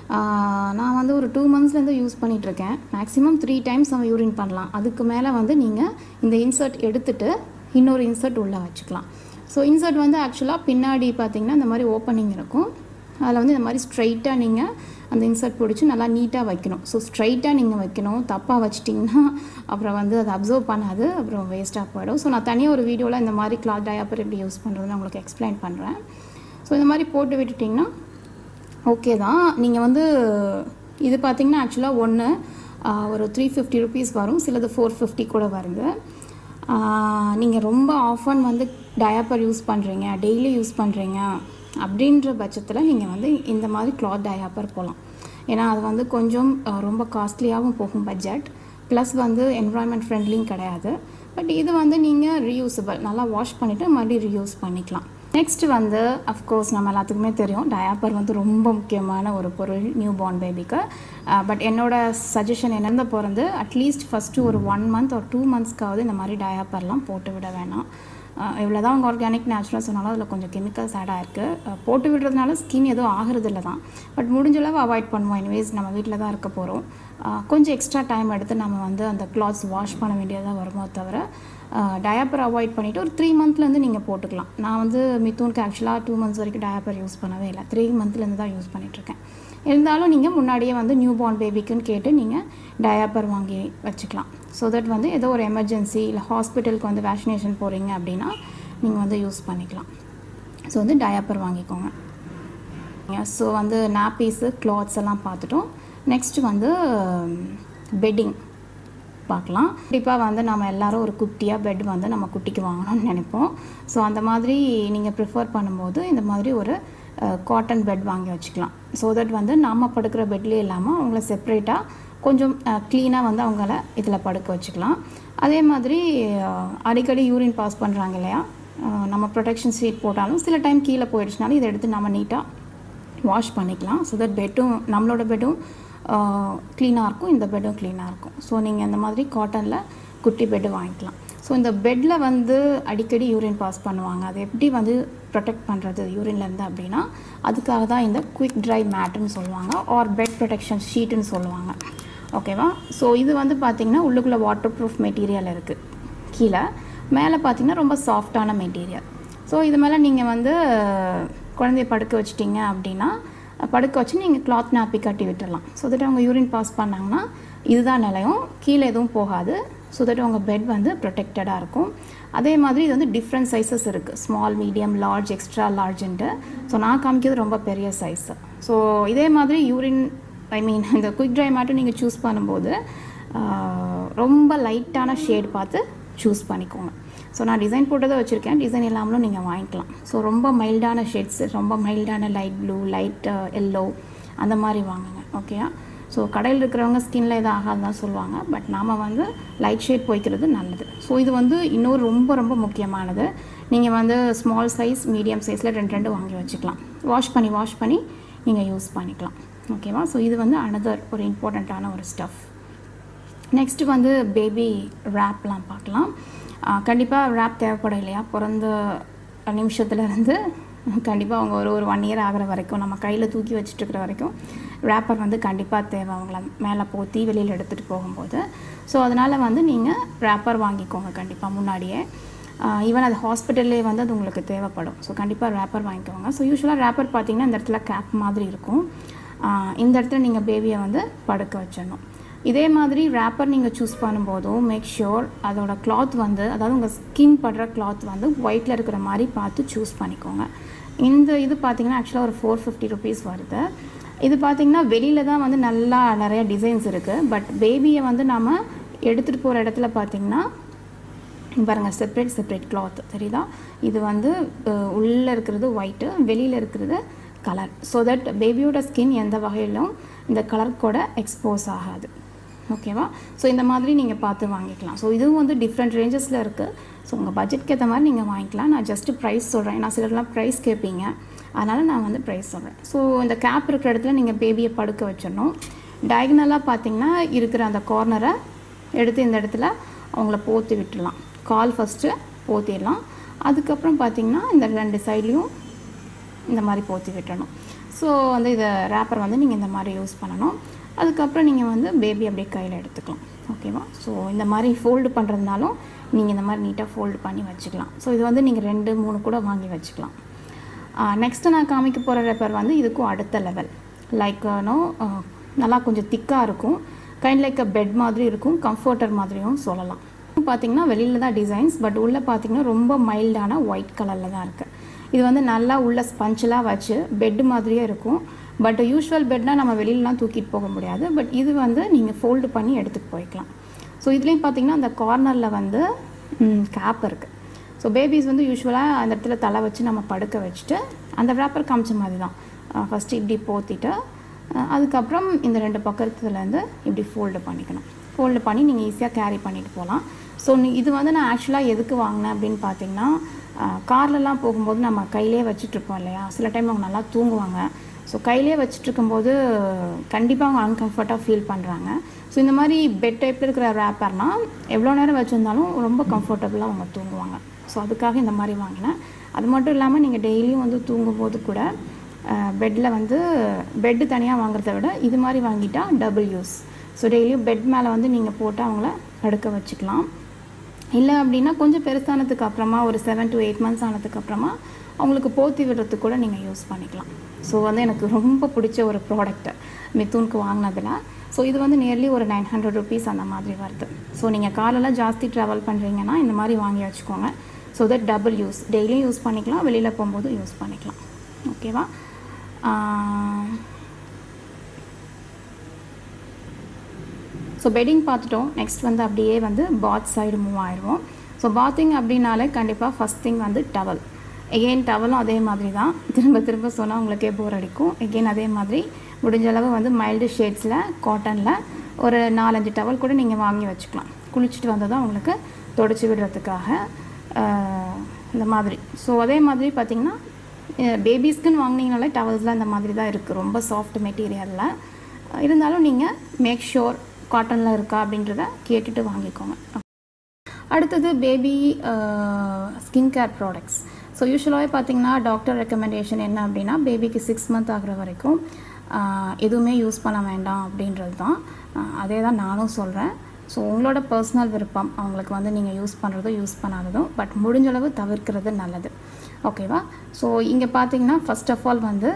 ஆஹ் நான் வந்து ஒரு டூ மந்த்ஸ்லேருந்து யூஸ் பண்ணிகிட்ருக்கேன் மேக்ஸிமம் த்ரீ டைம்ஸ் அவன் யூரின் பண்ணலாம் அதுக்கு மேலே வந்து நீங்கள் இந்த இன்சர்ட் எடுத்துட்டு இன்னொரு இன்சர்ட் உள்ளே வச்சுக்கலாம் ஸோ இன்சர்ட் வந்து ஆக்சுவலாக பின்னாடி பார்த்தீங்கன்னா இந்த மாதிரி ஓப்பனிங் இருக்கும் அதில் வந்து இந்த மாதிரி ஸ்ட்ரைட்டாக நீங்கள் அந்த இன்சர்ட் பிடிச்சி நல்லா நீட்டாக வைக்கணும் ஸோ ஸ்ட்ரைட்டாக நீங்கள் வைக்கணும் தப்பாக வச்சிட்டிங்கன்னா அப்புறம் வந்து அதை அப்சர்வ் பண்ணாது அப்புறம் வேஸ்ட்டாக போயிடும் ஸோ நான் தனியாக ஒரு வீடியோவில் இந்த மாதிரி கிளாத் டயாப்பர் எப்படி யூஸ் பண்ணுறதுன்னு உங்களுக்கு எக்ஸ்பிளைன் பண்ணுறேன் ஸோ இந்த மாதிரி போட்டு விட்டுட்டிங்கன்னா ஓகே தான் நீங்கள் வந்து இது பார்த்தீங்கன்னா ஆக்சுவலாக ஒன்று ஒரு த்ரீ ஃபிஃப்டி ருபீஸ் வரும் சிலது ஃபோர் ஃபிஃப்டி கூட வருது நீங்கள் ரொம்ப ஆஃபன் வந்து டயாப்பர் யூஸ் பண்ணுறீங்க டெய்லி யூஸ் பண்ணுறீங்க அப்படின்ற பட்சத்தில் நீங்கள் வந்து இந்த மாதிரி கிளாத் டயாப்பர் போகலாம் ஏன்னா அது வந்து கொஞ்சம் அஹ், ரொம்ப காஸ்ட்லியாகவும் போகும் பட்ஜெட் ப்ளஸ் வந்து என்வரான்மெண்ட் ஃப்ரெண்ட்லியும் கிடையாது பட் இது வந்து நீங்கள் ரீயூசபிள் நல்லா வாஷ் பண்ணிவிட்டு மறுபடியும் ரீயூஸ் பண்ணிக்கலாம் நெக்ஸ்ட் வந்து அஃப்கோர்ஸ் நம்ம எல்லாத்துக்குமே தெரியும் டயாப்பர் வந்து ரொம்ப முக்கியமான ஒரு பொருள் நியூ பார்ன் பேபிக்கு பட் என்னோட சஜஷன் என்னென்ன பிறந்து அட்லீஸ்ட் ஃபஸ்ட்டு ஒரு ஒன் மந்த் ஒரு டூ மந்த்ஸ்க்காவது இந்த மாதிரி டயாப்பர்லாம் போட்டு விட வேணாம் எவ்வளோ தான் அவங்க ஆர்கானிக் நேச்சுரல் சொன்னாலும் அதில் கொஞ்சம் கெமிக்கல்ஸ் ஆட் ஆயிருக்கு அஹ் போட்டு விடுறதுனால ஸ்கின் எதுவும் ஆகிறது இல்லை தான் பட் முடிஞ்ச அளவு அவாய்ட் பண்ணுவோம் எனிவேஸ் நம்ம வீட்டில் தான் இருக்க போகிறோம் கொஞ்சம் எக்ஸ்ட்ரா டைம் எடுத்து நம்ம வந்து அந்த கிளாத்ஸ் வாஷ் பண்ண வேண்டியதாக வருமோ தவிர டயாப்பர் அவாய்ட் பண்ணிவிட்டு ஒரு த்ரீ மந்த்லேருந்து நீங்கள் போட்டுக்கலாம் நான் வந்து மித்தூனுக்கு ஆக்சுவலாக டூ மந்த்ஸ் வரைக்கும் டயாப்பர் யூஸ் பண்ணவே இல்லை த்ரீ மந்த்லேருந்து தான் யூஸ் பண்ணிகிட்ருக்கேன் இருந்தாலும் நீங்கள் முன்னாடியே வந்து நியூ பார்ன் பேபிக்குன்னு கேட்டு நீங்கள் டயாப்பர் வாங்கி வச்சுக்கலாம் ஸோ தட் வந்து ஏதோ ஒரு எமர்ஜென்சி இல்லை ஹாஸ்பிட்டலுக்கு வந்து வேக்சினேஷன் போகிறீங்க அப்படின்னா நீங்கள் வந்து யூஸ் பண்ணிக்கலாம் ஸோ வந்து டயாப்பர் வாங்கிக்கோங்க ஸோ வந்து நாப்பீஸு கிளாத்ஸ் எல்லாம் பார்த்துட்டோம் நெக்ஸ்ட் வந்து பெட்டிங் பார்க்கலாம் கண்டிப்பாக வந்து நம்ம எல்லாரும் ஒரு குட்டியாக பெட் வந்து நம்ம குட்டிக்கு வாங்கணும்னு நினைப்போம் ஸோ அந்த மாதிரி நீங்கள் ப்ரிஃபர் பண்ணும்போது இந்த மாதிரி ஒரு காட்டன் பெட் வாங்கி வச்சுக்கலாம் ஸோ தட் வந்து நம்ம படுக்கிற பெட்லேயே இல்லாமல் அவங்கள செப்ரேட்டாக கொஞ்சம் க்ளீனாக வந்து அவங்கள இதில் படுக்க வச்சுக்கலாம் அதே மாதிரி அஹ், அடிக்கடி யூரின் பாஸ் பண்ணுறாங்க இல்லையா அஹ், நம்ம ப்ரொடெக்ஷன் ஷீட் போட்டாலும் சில டைம் கீழே போயிடுச்சுனாலும் இதை எடுத்து நம்ம நீட்டாக வாஷ் பண்ணிக்கலாம் ஸோ தட் பெட்டும் நம்மளோட பெட்டும் க்ளீனாக இருக்கும் இந்த பெட்டும் க்ளீனாக இருக்கும் ஸோ நீங்கள் இந்த மாதிரி காட்டனில் குட்டி பெட்டு வாங்கிக்கலாம் ஸோ இந்த பெட்டில் வந்து அடிக்கடி யூரின் பாஸ் பண்ணுவாங்க அது எப்படி வந்து ப்ரொடெக்ட் பண்ணுறது யூரின்லேருந்து அப்படின்னா அதுக்காக தான் இந்த குயிக் ட்ரை மேட்டுன்னு சொல்லுவாங்க ஆர் பெட் ப்ரொடெக்ஷன் ஷீட்டுன்னு சொல்லுவாங்க ஓகேவா ஸோ இது வந்து பார்த்திங்கன்னா உள்ளுக்குள்ளே வாட்டர் ப்ரூஃப் மெட்டீரியல் இருக்குது கீழே மேலே பார்த்தீங்கன்னா ரொம்ப சாஃப்டான மெட்டீரியல் ஸோ இது மேலே நீங்கள் வந்து குழந்தைய படுக்க வச்சிட்டிங்க அப்படின்னா படுக்க வச்சு நீங்கள் கிளாத் நாப்பி கட்டி விட்டுடலாம் ஸோ தட் அவங்க யூரின் பாஸ் பண்ணாங்கன்னா இதுதான் நிலையம் கீழே எதுவும் போகாது ஸோ தட் அவங்க பெட் வந்து ப்ரொடெக்டடாக இருக்கும் அதே மாதிரி இது வந்து டிஃப்ரெண்ட் சைஸஸ் இருக்குது ஸ்மால் மீடியம் லார்ஜ் எக்ஸ்ட்ரா லார்ஜ்ன்ட்டு ஸோ நான் காமிக்கிறது ரொம்ப பெரிய சைஸு ஸோ இதே மாதிரி யூரின் ஐ மீன் இந்த குயிக் ட்ரை மட்டும் நீங்கள் சூஸ் பண்ணும்போது ஆஹ், ரொம்ப லைட்டான ஷேட் பார்த்து சூஸ் பண்ணிக்கோங்க ஸோ நான் டிசைன் போட்டதை வச்சுருக்கேன் டிசைன் இல்லாமலும் நீங்கள் வாங்கிக்கலாம் ஸோ ரொம்ப மைல்டான ஷேட்ஸ் ரொம்ப மைல்டான லைட் ப்ளூ லைட் எல்லோ அந்த மாதிரி வாங்குங்க ஓகேயா ஸோ கடையில் இருக்கிறவங்க ஸ்கின்ல எதுவும் ஆகாதுன்னு தான் சொல்லுவாங்க பட் நாம் வந்து லைட் ஷேட் போய்க்கிறது நல்லது ஸோ இது வந்து இன்னொரு ரொம்ப ரொம்ப முக்கியமானது நீங்கள் வந்து ஸ்மால் சைஸ் மீடியம் சைஸில் ரெண்டு ரெண்டு வாங்கி வச்சுக்கலாம் வாஷ் பண்ணி வாஷ் பண்ணி நீங்கள் யூஸ் பண்ணிக்கலாம் ஓகேவா ஸோ இது வந்து அனதர் ஒரு இம்பார்ட்டண்ட்டான ஒரு ஸ்டஃப் நெக்ஸ்ட்டு வந்து பேபி ரேப்லாம் பார்க்கலாம் கண்டிப்பாக ரேப் தேவைப்படும் இல்லையா பிறந்த நிமிஷத்துலேருந்து கண்டிப்பாக அவங்க ஒரு ஒரு ஒன் இயர் ஆகிற வரைக்கும் நம்ம கையில் தூக்கி வச்சுட்டு இருக்கிற வரைக்கும் ரேப்பர் வந்து கண்டிப்பாக தேவை அவங்கள மேலே போத்தி வெளியில் எடுத்துகிட்டு போகும்போது ஸோ அதனால் வந்து நீங்கள் ரேப்பர் வாங்கிக்கோங்க கண்டிப்பாக முன்னாடியே ஈவன் அது ஹாஸ்பிட்டல்லே வந்து அது உங்களுக்கு தேவைப்படும் ஸோ கண்டிப்பாக ரேப்பர் வாங்கிக்கோங்க ஸோ யூஸ்வலாக ரேப்பர் பார்த்தீங்கன்னா இந்த இடத்துல கேப் மாதிரி இருக்கும் ஆஹ் இந்த இடத்துல நீங்கள் பேபியை வந்து படுக்க வச்சிடணும் இதே மாதிரி ரேப்பர் நீங்கள் சூஸ் பண்ணும்போதும் மேக் ஷுர் அதோட கிளாத் வந்து அதாவது உங்கள் ஸ்கின் படுற கிளாத் வந்து ஒயிட்டில் இருக்கிற மாதிரி பார்த்து சூஸ் பண்ணிக்கோங்க இந்த இது பார்த்தீங்கன்னா ஆக்சுவலாக ஒரு ஃபோர் ஃபிஃப்டி ருபீஸ் வருது இது பார்த்தீங்கன்னா வெளியில் தான் வந்து நல்லா நிறைய டிசைன்ஸ் இருக்குது பட் பேபியை வந்து நம்ம எடுத்துகிட்டு போகிற இடத்துல பார்த்தீங்கன்னா இங்க பாருங்க செப்பரேட் செப்பரேட் கிளாத் தெரியுதா இது வந்து உள்ளே இருக்கிறது ஒயிட்டு வெளியில் இருக்கிறது கலர் ஸோ தட் பேபியோட ஸ்கின் எந்த வகையிலும் இந்த கலர் கூட எக்ஸ்போஸ் ஆகாது ஓகேவா ஸோ இந்த மாதிரி நீங்கள் பார்த்து வாங்கிக்கலாம் ஸோ இதுவும் வந்து டிஃப்ரெண்ட் ரேஞ்சஸில் இருக்குது ஸோ உங்கள் பட்ஜெட்க்கு ஏற்ற மாதிரி நீங்கள் வாங்கிக்கலாம் நான் ஜஸ்ட்டு ப்ரைஸ் சொல்கிறேன் ஏன்னா சிலர்லாம் ப்ரைஸ் கேட்பீங்க அதனால் நான் வந்து ப்ரைஸ் சொல்கிறேன் ஸோ இந்த கேப் இருக்கிற இடத்துல நீங்கள் பேபியை படுக்க வச்சிடணும் டயகனலாக பார்த்தீங்கன்னா இருக்கிற அந்த கார்னரை எடுத்து இந்த இடத்துல அவங்கள போத்தி விட்டுடலாம் கால் ஃபஸ்ட்டு போத்திடலாம் அதுக்கப்புறம் பார்த்தீங்கன்னா இந்த ரெண்டு சைட்லேயும் இந்த மாதிரி போத்தி விட்டணும் ஸோ வந்து இதை ரேப்பர் வந்து நீங்கள் இந்த மாதிரி யூஸ் பண்ணணும் அதுக்கப்புறம் நீங்கள் வந்து பேபி அப்படியே கையில் எடுத்துக்கலாம் ஓகேவா ஸோ இந்த மாதிரி ஃபோல்டு பண்ணுறதுனாலும் நீங்கள் இந்த மாதிரி நீட்டாக ஃபோல்டு பண்ணி வச்சுக்கலாம் ஸோ இது வந்து நீங்கள் ரெண்டு மூணு கூட வாங்கி வச்சுக்கலாம் நெக்ஸ்ட்டு நான் காமிக்க போகிற ரேப்பர் வந்து இதுக்கும் அடுத்த லெவல் லைக் நோ நல்லா கொஞ்சம் திக்காக இருக்கும் கைண்ட் லைக் அ பெட் மாதிரி இருக்கும் கம்ஃபர்டர் மாதிரியும் சொல்லலாம் பார்த்தீங்கன்னா வெளியில் தான் டிசைன்ஸ் பட் உள்ளே பார்த்தீங்கன்னா ரொம்ப மைல்டான ஒயிட் கலரில் தான் இருக்குது இது வந்து நல்லா உள்ள ஸ்பஞ்செலாம் வச்சு பெட் மாதிரியே இருக்கும் பட் யூஷுவல் பெட்னால் நம்ம வெளியிலலாம் தூக்கிட்டு போக முடியாது பட் இது வந்து நீங்கள் ஃபோல்டு பண்ணி எடுத்துகிட்டு போய்க்கலாம் ஸோ இதுலேயும் பார்த்தீங்கன்னா அந்த கார்னரில் வந்து கேப் இருக்குது ஸோ பேபிஸ் வந்து யூஸ்வலாக அந்த இடத்துல தலை வச்சு நம்ம படுக்க வச்சுட்டு அந்த ரேப்பர் காமிச்ச மாதிரி தான் ஃபஸ்ட்டு இப்படி போத்திட்டு அஹ் அதுக்கப்புறம் இந்த ரெண்டு பக்கத்துலேருந்து இப்படி ஃபோல்டு பண்ணிக்கணும் ஃபோல்டு பண்ணி நீங்கள் ஈஸியாக கேரி பண்ணிட்டு போகலாம் ஸோ இது வந்து நான் ஆக்சுவலாக எதுக்கு வாங்கினேன் அப்படின்னு பார்த்தீங்கன்னா கார்லலாம் போகும்போது நம்ம கையிலே வச்சுட்ருப்போம் இல்லையா சில டைம் அவங்க நல்லா தூங்குவாங்க ஸோ கையிலே வச்சுட்டு இருக்கும்போது கண்டிப்பாக அவங்க அன்கம்ஃபர்ட்டாக ஃபீல் பண்ணுறாங்க ஸோ இந்த மாதிரி பெட் டைப்பில் இருக்கிற ரேப்பர்னால் எவ்வளோ நேரம் வச்சுருந்தாலும் ரொம்ப கம்ஃபர்டபுளாக அவங்க தூங்குவாங்க ஸோ அதுக்காக இந்த மாதிரி வாங்கினேன் அது மட்டும் இல்லாமல் நீங்கள் டெய்லியும் வந்து தூங்கும்போது கூட பெட்டில் வந்து பெட்டு தனியாக வாங்குறத விட இது மாதிரி வாங்கிட்டா டபுள் யூஸ் ஸோ டெய்லியும் பெட் மேலே வந்து நீங்கள் போட்டு அவங்கள படுக்க வச்சுக்கலாம் இல்லை அப்படின்னா கொஞ்சம் பெருசானதுக்கு அப்புறமா ஒரு செவன் to எயிட் மந்த்ஸ் ஆனதுக்கு அப்புறமா அவங்களுக்கு போத்தி விடுறதுக்கு கூட நீங்கள் யூஸ் பண்ணிக்கலாம் ஸோ வந்து எனக்கு ரொம்ப பிடிச்ச ஒரு ப்ராடக்ட் மித்தூனுக்கு வாங்கினதில் ஸோ இது வந்து நியர்லி ஒரு நைன் ஹண்ட்ரட் ருபீஸ் அந்த மாதிரி வருது ஸோ நீங்கள் காலெல்லாம் ஜாஸ்தி ட்ராவல் பண்ணுறீங்கன்னா இந்த மாதிரி வாங்கி வச்சுக்கோங்க ஸோ தட் டபுள் யூஸ் டெய்லியும் யூஸ் பண்ணிக்கலாம் வெளியில் போகும்போது யூஸ் பண்ணிக்கலாம் ஓகேவா ஸோ பெட்டிங் பார்த்துட்டோம் நெக்ஸ்ட் வந்து அப்படியே வந்து பாத் சைடு மூவ் ஆயிடுவோம் ஸோ பாத்திங் அப்படின்னாலே கண்டிப்பாக ஃபஸ்ட் திங் வந்து டவல் எகெயின் டவலும் அதே மாதிரி தான் திரும்ப திரும்ப சொன்னால் உங்களுக்கே போர் அடிக்கும் எகெயின் அதே மாதிரி முடிஞ்ச அளவு வந்து மைல்டு ஷேட்ஸில் காட்டனில் ஒரு நாலஞ்சு டவல் கூட நீங்கள் வாங்கி வச்சுக்கலாம் குளிச்சுட்டு வந்ததும் உங்களுக்கு தொடச்சி விடுறதுக்காக ஆஹ், இந்த மாதிரி ஸோ அதே மாதிரி பார்த்திங்கன்னா பேபிஸ்க்குன்னு வாங்கினீங்கனாலே டவல்ஸ்லாம் இந்த மாதிரி தான் இருக்குது ரொம்ப சாஃப்ட் மெட்டீரியலில் இருந்தாலும் நீங்கள் மேக் ஷோர் காட்டனில் இருக்கா அப்படின்றத கேட்டுட்டு வாங்கிக்கோங்க அடுத்தது baby skin care products so யூஸ்வலாகவே பார்த்தீங்கன்னா டாக்டர் ரெக்கமெண்டேஷன் என்ன அப்படின்னா பேபிக்கு சிக்ஸ் மந்த் ஆகுற வரைக்கும் ஆஹ், எதுவுமே யூஸ் பண்ண வேண்டாம் அப்படின்றது தான் ஆஹ், அதே தான் நானும் சொல்கிறேன் ஸோ உங்களோட பர்சனல் விருப்பம் அவங்களுக்கு வந்து நீங்கள் யூஸ் பண்ணுறதும் யூஸ் பண்ணாததும் பட் முடிஞ்சளவு தவிர்க்கிறது நல்லது ஓகேவா ஸோ இங்கே பார்த்தீங்கன்னா ஃபர்ஸ்ட் ஆஃப் ஆல் வந்து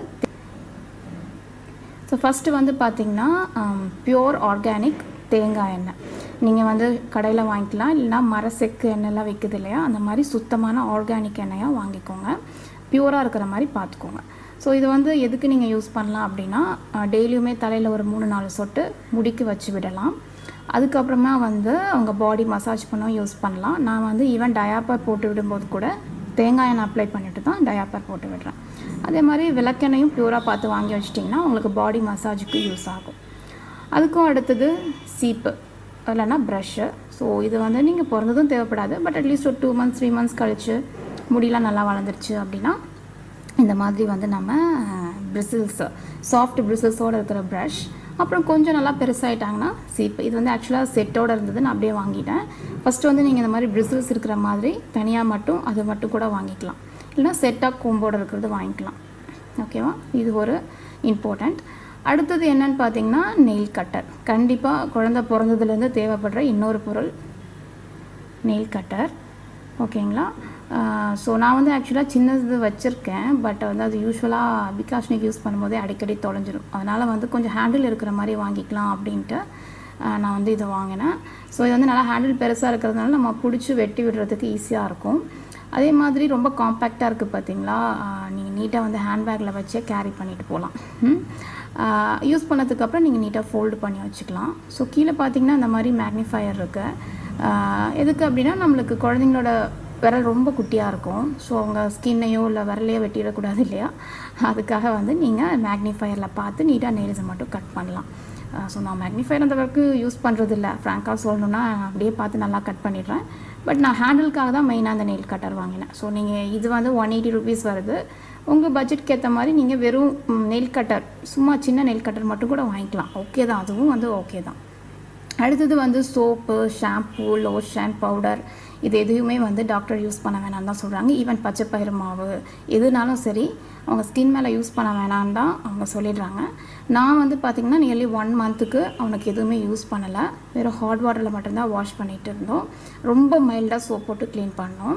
ஸோ ஃபஸ்ட்டு வந்து பார்த்தீங்கன்னா பியோர் ஆர்கானிக் தேங்காய் எண்ணெய் நீங்கள் வந்து கடையில் வாங்கிக்கலாம் இல்லைனா மரசெக்கு எண்ணெய்லாம் விற்குது இல்லையா அந்த மாதிரி சுத்தமான ஆர்கானிக் எண்ணெயாக வாங்கிக்கோங்க பியூராக இருக்கிற மாதிரி பார்த்துக்கோங்க ஸோ இது வந்து எதுக்கு நீங்கள் யூஸ் பண்ணலாம் அப்படின்னா டெய்லியுமே தலையில் ஒரு மூணு நாலு சொட்டு முடிக்கு வச்சு விடலாம் அதுக்கப்புறமா வந்து அவங்க பாடி மசாஜ் பண்ணவும் யூஸ் பண்ணலாம் நான் வந்து ஈவன் டயாப்பர் போட்டு விடும்போது கூட தேங்காய் எண்ணெய் அப்ளை பண்ணிட்டு தான் டயாப்பர் போட்டு விடுறேன் அதே மாதிரி விளக்கெண்ணையும் பியூராக பார்த்து வாங்கி வச்சிட்டிங்கன்னா உங்களுக்கு பாடி மசாஜுக்கு யூஸ் ஆகும் அதுக்கும் அடுத்தது சீப்பு இல்லைன்னா ப்ரஷ்ஷு ஸோ இது வந்து நீங்கள் பிறந்ததும் தேவைப்படாது பட் அட்லீஸ்ட் ஒரு டூ மந்த்ஸ் த்ரீ மந்த்ஸ் கழிச்சு முடியெலாம் நல்லா வளர்ந்துருச்சு அப்படின்னா இந்த மாதிரி வந்து நம்ம பிரிசில்ஸ் சாஃப்ட் பிரிசில்ஸோடு இருக்கிற ப்ரஷ் அப்புறம் கொஞ்சம் நல்லா பெருசாயிட்டாங்கன்னா சீப்பு இது வந்து ஆக்சுவலாக செட்டோடு இருந்தது நான் அப்படியே வாங்கிட்டேன் ஃபஸ்ட்டு வந்து நீங்கள் இந்த மாதிரி பிரிசில்ஸ் இருக்கிற மாதிரி தனியாக மட்டும் அது மட்டும் கூட வாங்கிக்கலாம் இல்லைனா செட்டாக கோம்போடு இருக்கிறது வாங்கிக்கலாம் ஓகேவா இது ஒரு இம்பார்ட்டண்ட் அடுத்தது என்னன்னு பார்த்தீங்கன்னா நெயில் கட்டர் கண்டிப்பாக குழந்தை பிறந்ததுலேருந்து தேவைப்படுற இன்னொரு பொருள் நெயில் கட்டர் ஓகேங்களா ஸோ நான் வந்து ஆக்சுவலாக சின்னது வச்சுருக்கேன் பட் வந்து அது யூஸ்வலாக பிகாஷ்னிக் யூஸ் பண்ணும்போதே அடிக்கடி தொலைஞ்சிரும் அதனால் வந்து கொஞ்சம் ஹேண்டில் இருக்கிற மாதிரி வாங்கிக்கலாம் அப்படின்ட்டு ஆஹ் நான் வந்து இதை வாங்கினேன் ஸோ இது வந்து நல்லா ஹேண்டில் பெருசாக இருக்கிறதுனால நம்ம பிடிச்சி வெட்டி விடுறதுக்கு ஈஸியாக இருக்கும் அதே மாதிரி ரொம்ப காம்பேக்டாக இருக்குது பார்த்தீங்களா நீங்கள் நீட்டாக வந்து ஹேண்ட்பேக்கில் வச்சே கேரி பண்ணிட்டு போகலாம் யூஸ் பண்ணதுக்கப்புறம் நீங்கள் நீட்டாக ஃபோல்டு பண்ணி வச்சுக்கலாம் ஸோ கீழே பார்த்தீங்கன்னா இந்த மாதிரி மேக்னிஃபையர் இருக்குது எதுக்கு அப்படின்னா நம்மளுக்கு குழந்தைங்களோட விரல் ரொம்ப குட்டியாக இருக்கும் ஸோ அவங்க ஸ்கின்னையோ இல்லை விரலையோ வெட்டிடக்கூடாது இல்லையா அதுக்காக வந்து நீங்கள் மேக்னிஃபையரில் பார்த்து நீட்டாக நெயில்ஸை மட்டும் கட் பண்ணலாம் ஸோ நான் மேக்னிஃபையர் அந்த அளவுக்கு யூஸ் பண்ணுறது இல்லை ஃப்ராங்காக சொல்லணும்னா அப்படியே பார்த்து நல்லா கட் பண்ணிடுறேன் பட் நான் ஹேண்டிலுக்காக தான் மெயினாக அந்த நெயில் கட்டர் வாங்கினேன் ஸோ நீங்கள் இது வந்து ஒன் எயிட்டி ருபீஸ் வருது உங்கள் பட்ஜெட்க்கு ஏற்ற மாதிரி நீங்கள் வெறும் நெயில் கட்டர் சும்மா சின்ன நெயில் கட்டர் மட்டும் கூட வாங்கிக்கலாம் ஓகே தான் அதுவும் வந்து ஓகே தான் அடுத்தது வந்து சோப்பு ஷாம்பு லோஷன் பவுடர் இது எதுவுமே வந்து டாக்டர் யூஸ் பண்ண வேணாம்னு தான் சொல்கிறாங்க ஈவன் பச்சைப்பயிறு மாவு எதுனாலும் சரி அவங்க ஸ்கின் மேலே யூஸ் பண்ண வேணான்னு தான் அவங்க சொல்லிடுறாங்க நான் வந்து பார்த்திங்கன்னா நியர்லி ஒன் மந்த்துக்கு அவனுக்கு எதுவுமே யூஸ் பண்ணலை வெறும் ஹாட் வாட்டரில் மட்டும்தான் வாஷ் பண்ணிகிட்டு இருந்தோம் ரொம்ப மைல்டாக சோப் போட்டு க்ளீன் பண்ணோம்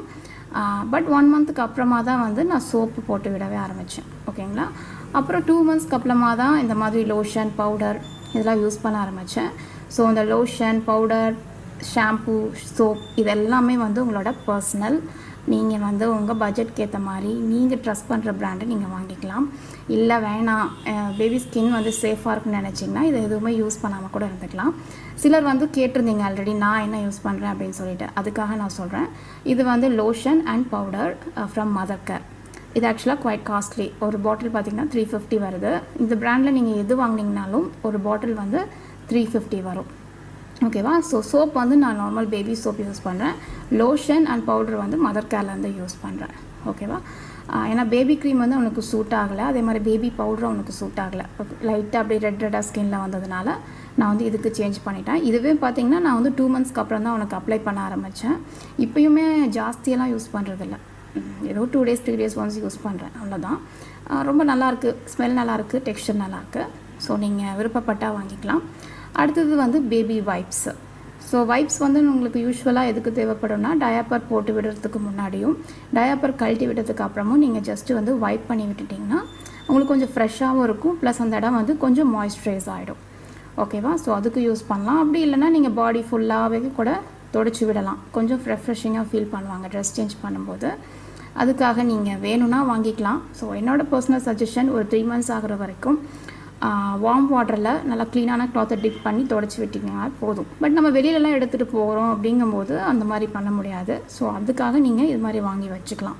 பட் ஒன் மந்த்துக்கு அப்புறமா தான் வந்து நான் சோப்பு போட்டு விடவே ஆரம்பித்தேன் ஓகேங்களா அப்புறம் டூ மந்த்ஸ்க்கு அப்புறமா தான் இந்த மாதிரி லோஷன் பவுடர் இதெல்லாம் யூஸ் பண்ண ஆரம்பித்தேன் ஸோ இந்த லோஷன் பவுடர் ஷாம்பூ சோப் இது எல்லாமே வந்து உங்களோட பர்சனல் நீங்கள் வந்து உங்கள் பட்ஜெட்க்கு ஏற்ற மாதிரி நீங்கள் ட்ரஸ்ட் பண்ணுற பிராண்டை நீங்கள் வாங்கிக்கலாம் இல்லை வேணாம் பேபி ஸ்கின் வந்து சேஃபாக இருக்குன்னு நினச்சிங்கன்னா இதை எதுவுமே யூஸ் பண்ணாமல் கூட இருந்துக்கலாம் சிலர் வந்து கேட்டிருந்தீங்க ஆல்ரெடி நான் என்ன யூஸ் பண்ணுறேன் அப்படின்னு சொல்லிட்டு அதுக்காக நான் சொல்கிறேன் இது வந்து lotion and powder from mother care இது ஆக்சுவலாக குவைட் காஸ்ட்லி ஒரு பாட்டில் பார்த்தீங்கன்னா த்ரீ ஃபிஃப்டி வருது இந்த ப்ராண்டில் நீங்கள் எது வாங்கினீங்கனாலும் ஒரு பாட்டில் வந்து த்ரீ ஃபிஃப்டி வரும் ஓகேவா ஸோ சோப் வந்து நான் நார்மல் பேபி சோப் யூஸ் பண்ணுறேன் லோஷன் அண்ட் பவுடர் வந்து மதர் கேர்லேருந்து யூஸ் பண்ணுறேன் ஓகேவா ஆஹ் ஏன்னா பேபி க்ரீம் வந்து அவனுக்கு சூட் ஆகலை அதே மாதிரி பேபி பவுடரும் அவனுக்கு சூட் ஆகலை லைட்டாக அப்படியே ரெட் ரெட்டாக ஸ்கின்னில் வந்ததுனால நான் வந்து இதுக்கு சேஞ்ச் பண்ணிட்டேன் இதுவே பார்த்தீங்கன்னா நான் வந்து டூ மந்த்ஸ்க்கு அப்புறம் தான் அவனுக்கு அப்ளை பண்ண ஆரம்பித்தேன் இப்போயுமே ஜாஸ்தியெல்லாம் யூஸ் பண்ணுறதில்ல ஏதோ two days three days once use பண்ணுறேன் அவ்வளோதான் ஆஹ் ரொம்ப நல்லாயிருக்கு ஸ்மெல் நல்லாயிருக்கு டெக்ஸ்டர் நல்லாயிருக்கு ஸோ நீங்கள் விருப்பப்பட்டால் வாங்கிக்கலாம் அடுத்தது வந்து பேபி வைப்ஸ் ஸோ வைப்ஸ் வந்து உங்களுக்கு யூஸ்வலாக எதுக்கு தேவைப்படும்னா டயாப்பர் போட்டு விடுறதுக்கு முன்னாடியும் டயாப்பர் கழட்டி விட்டதுக்கு அப்புறமும் நீங்கள் ஜஸ்ட்டு வந்து வைப் பண்ணி விட்டுட்டிங்கன்னா உங்களுக்கு கொஞ்சம் ஃப்ரெஷ்ஷாகவும் இருக்கும் ப்ளஸ் அந்த இடம் வந்து கொஞ்சம் மாய்ஸ்சரைஸ் ஆகிடும் ஓகேவா ஸோ அதுக்கு யூஸ் பண்ணலாம் அப்படி இல்லைன்னா நீங்கள் பாடி ஃபுல்லாகவே கூட தொடச்சி விடலாம் கொஞ்சம் ரெஃப்ரெஷிங்காக ஃபீல் பண்ணுவாங்க ட்ரெஸ் சேஞ்ச் பண்ணும்போது அதுக்காக நீங்கள் வேணும்னா வாங்கிக்கலாம் ஸோ என்னோட பர்சனல் சஜஷன் ஒரு த்ரீ மந்த்ஸ் ஆகிற வரைக்கும் வார்ம் வாட்டரில் நல்லா க்ளீனான கிளாத்தை டிப் பண்ணி தொடச்சி விட்டிங்கன்னா போதும் பட் நம்ம வெளியிலலாம் எடுத்துகிட்டு போகிறோம் அப்படிங்கும்போது அந்த மாதிரி பண்ண முடியாது ஸோ அதுக்காக நீங்கள் இது மாதிரி வாங்கி வச்சுக்கலாம்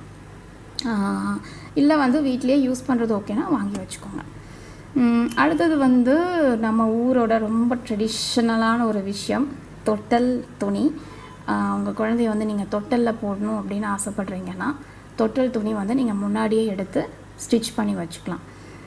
இல்லை வந்து வீட்டிலேயே யூஸ் பண்ணுறது ஓகேனா வாங்கி வச்சுக்கோங்க உம், அடுத்தது வந்து நம்ம ஊரோட ரொம்ப ட்ரெடிஷ்னலான ஒரு விஷயம் தொட்டல் துணி உங்கள் குழந்தைய வந்து நீங்கள் தொட்டலில் போடணும் அப்படின்னு ஆசைப்பட்றீங்கன்னா தொட்டல் துணி வந்து நீங்கள் முன்னாடியே எடுத்து ஸ்டிச் பண்ணி வச்சுக்கலாம்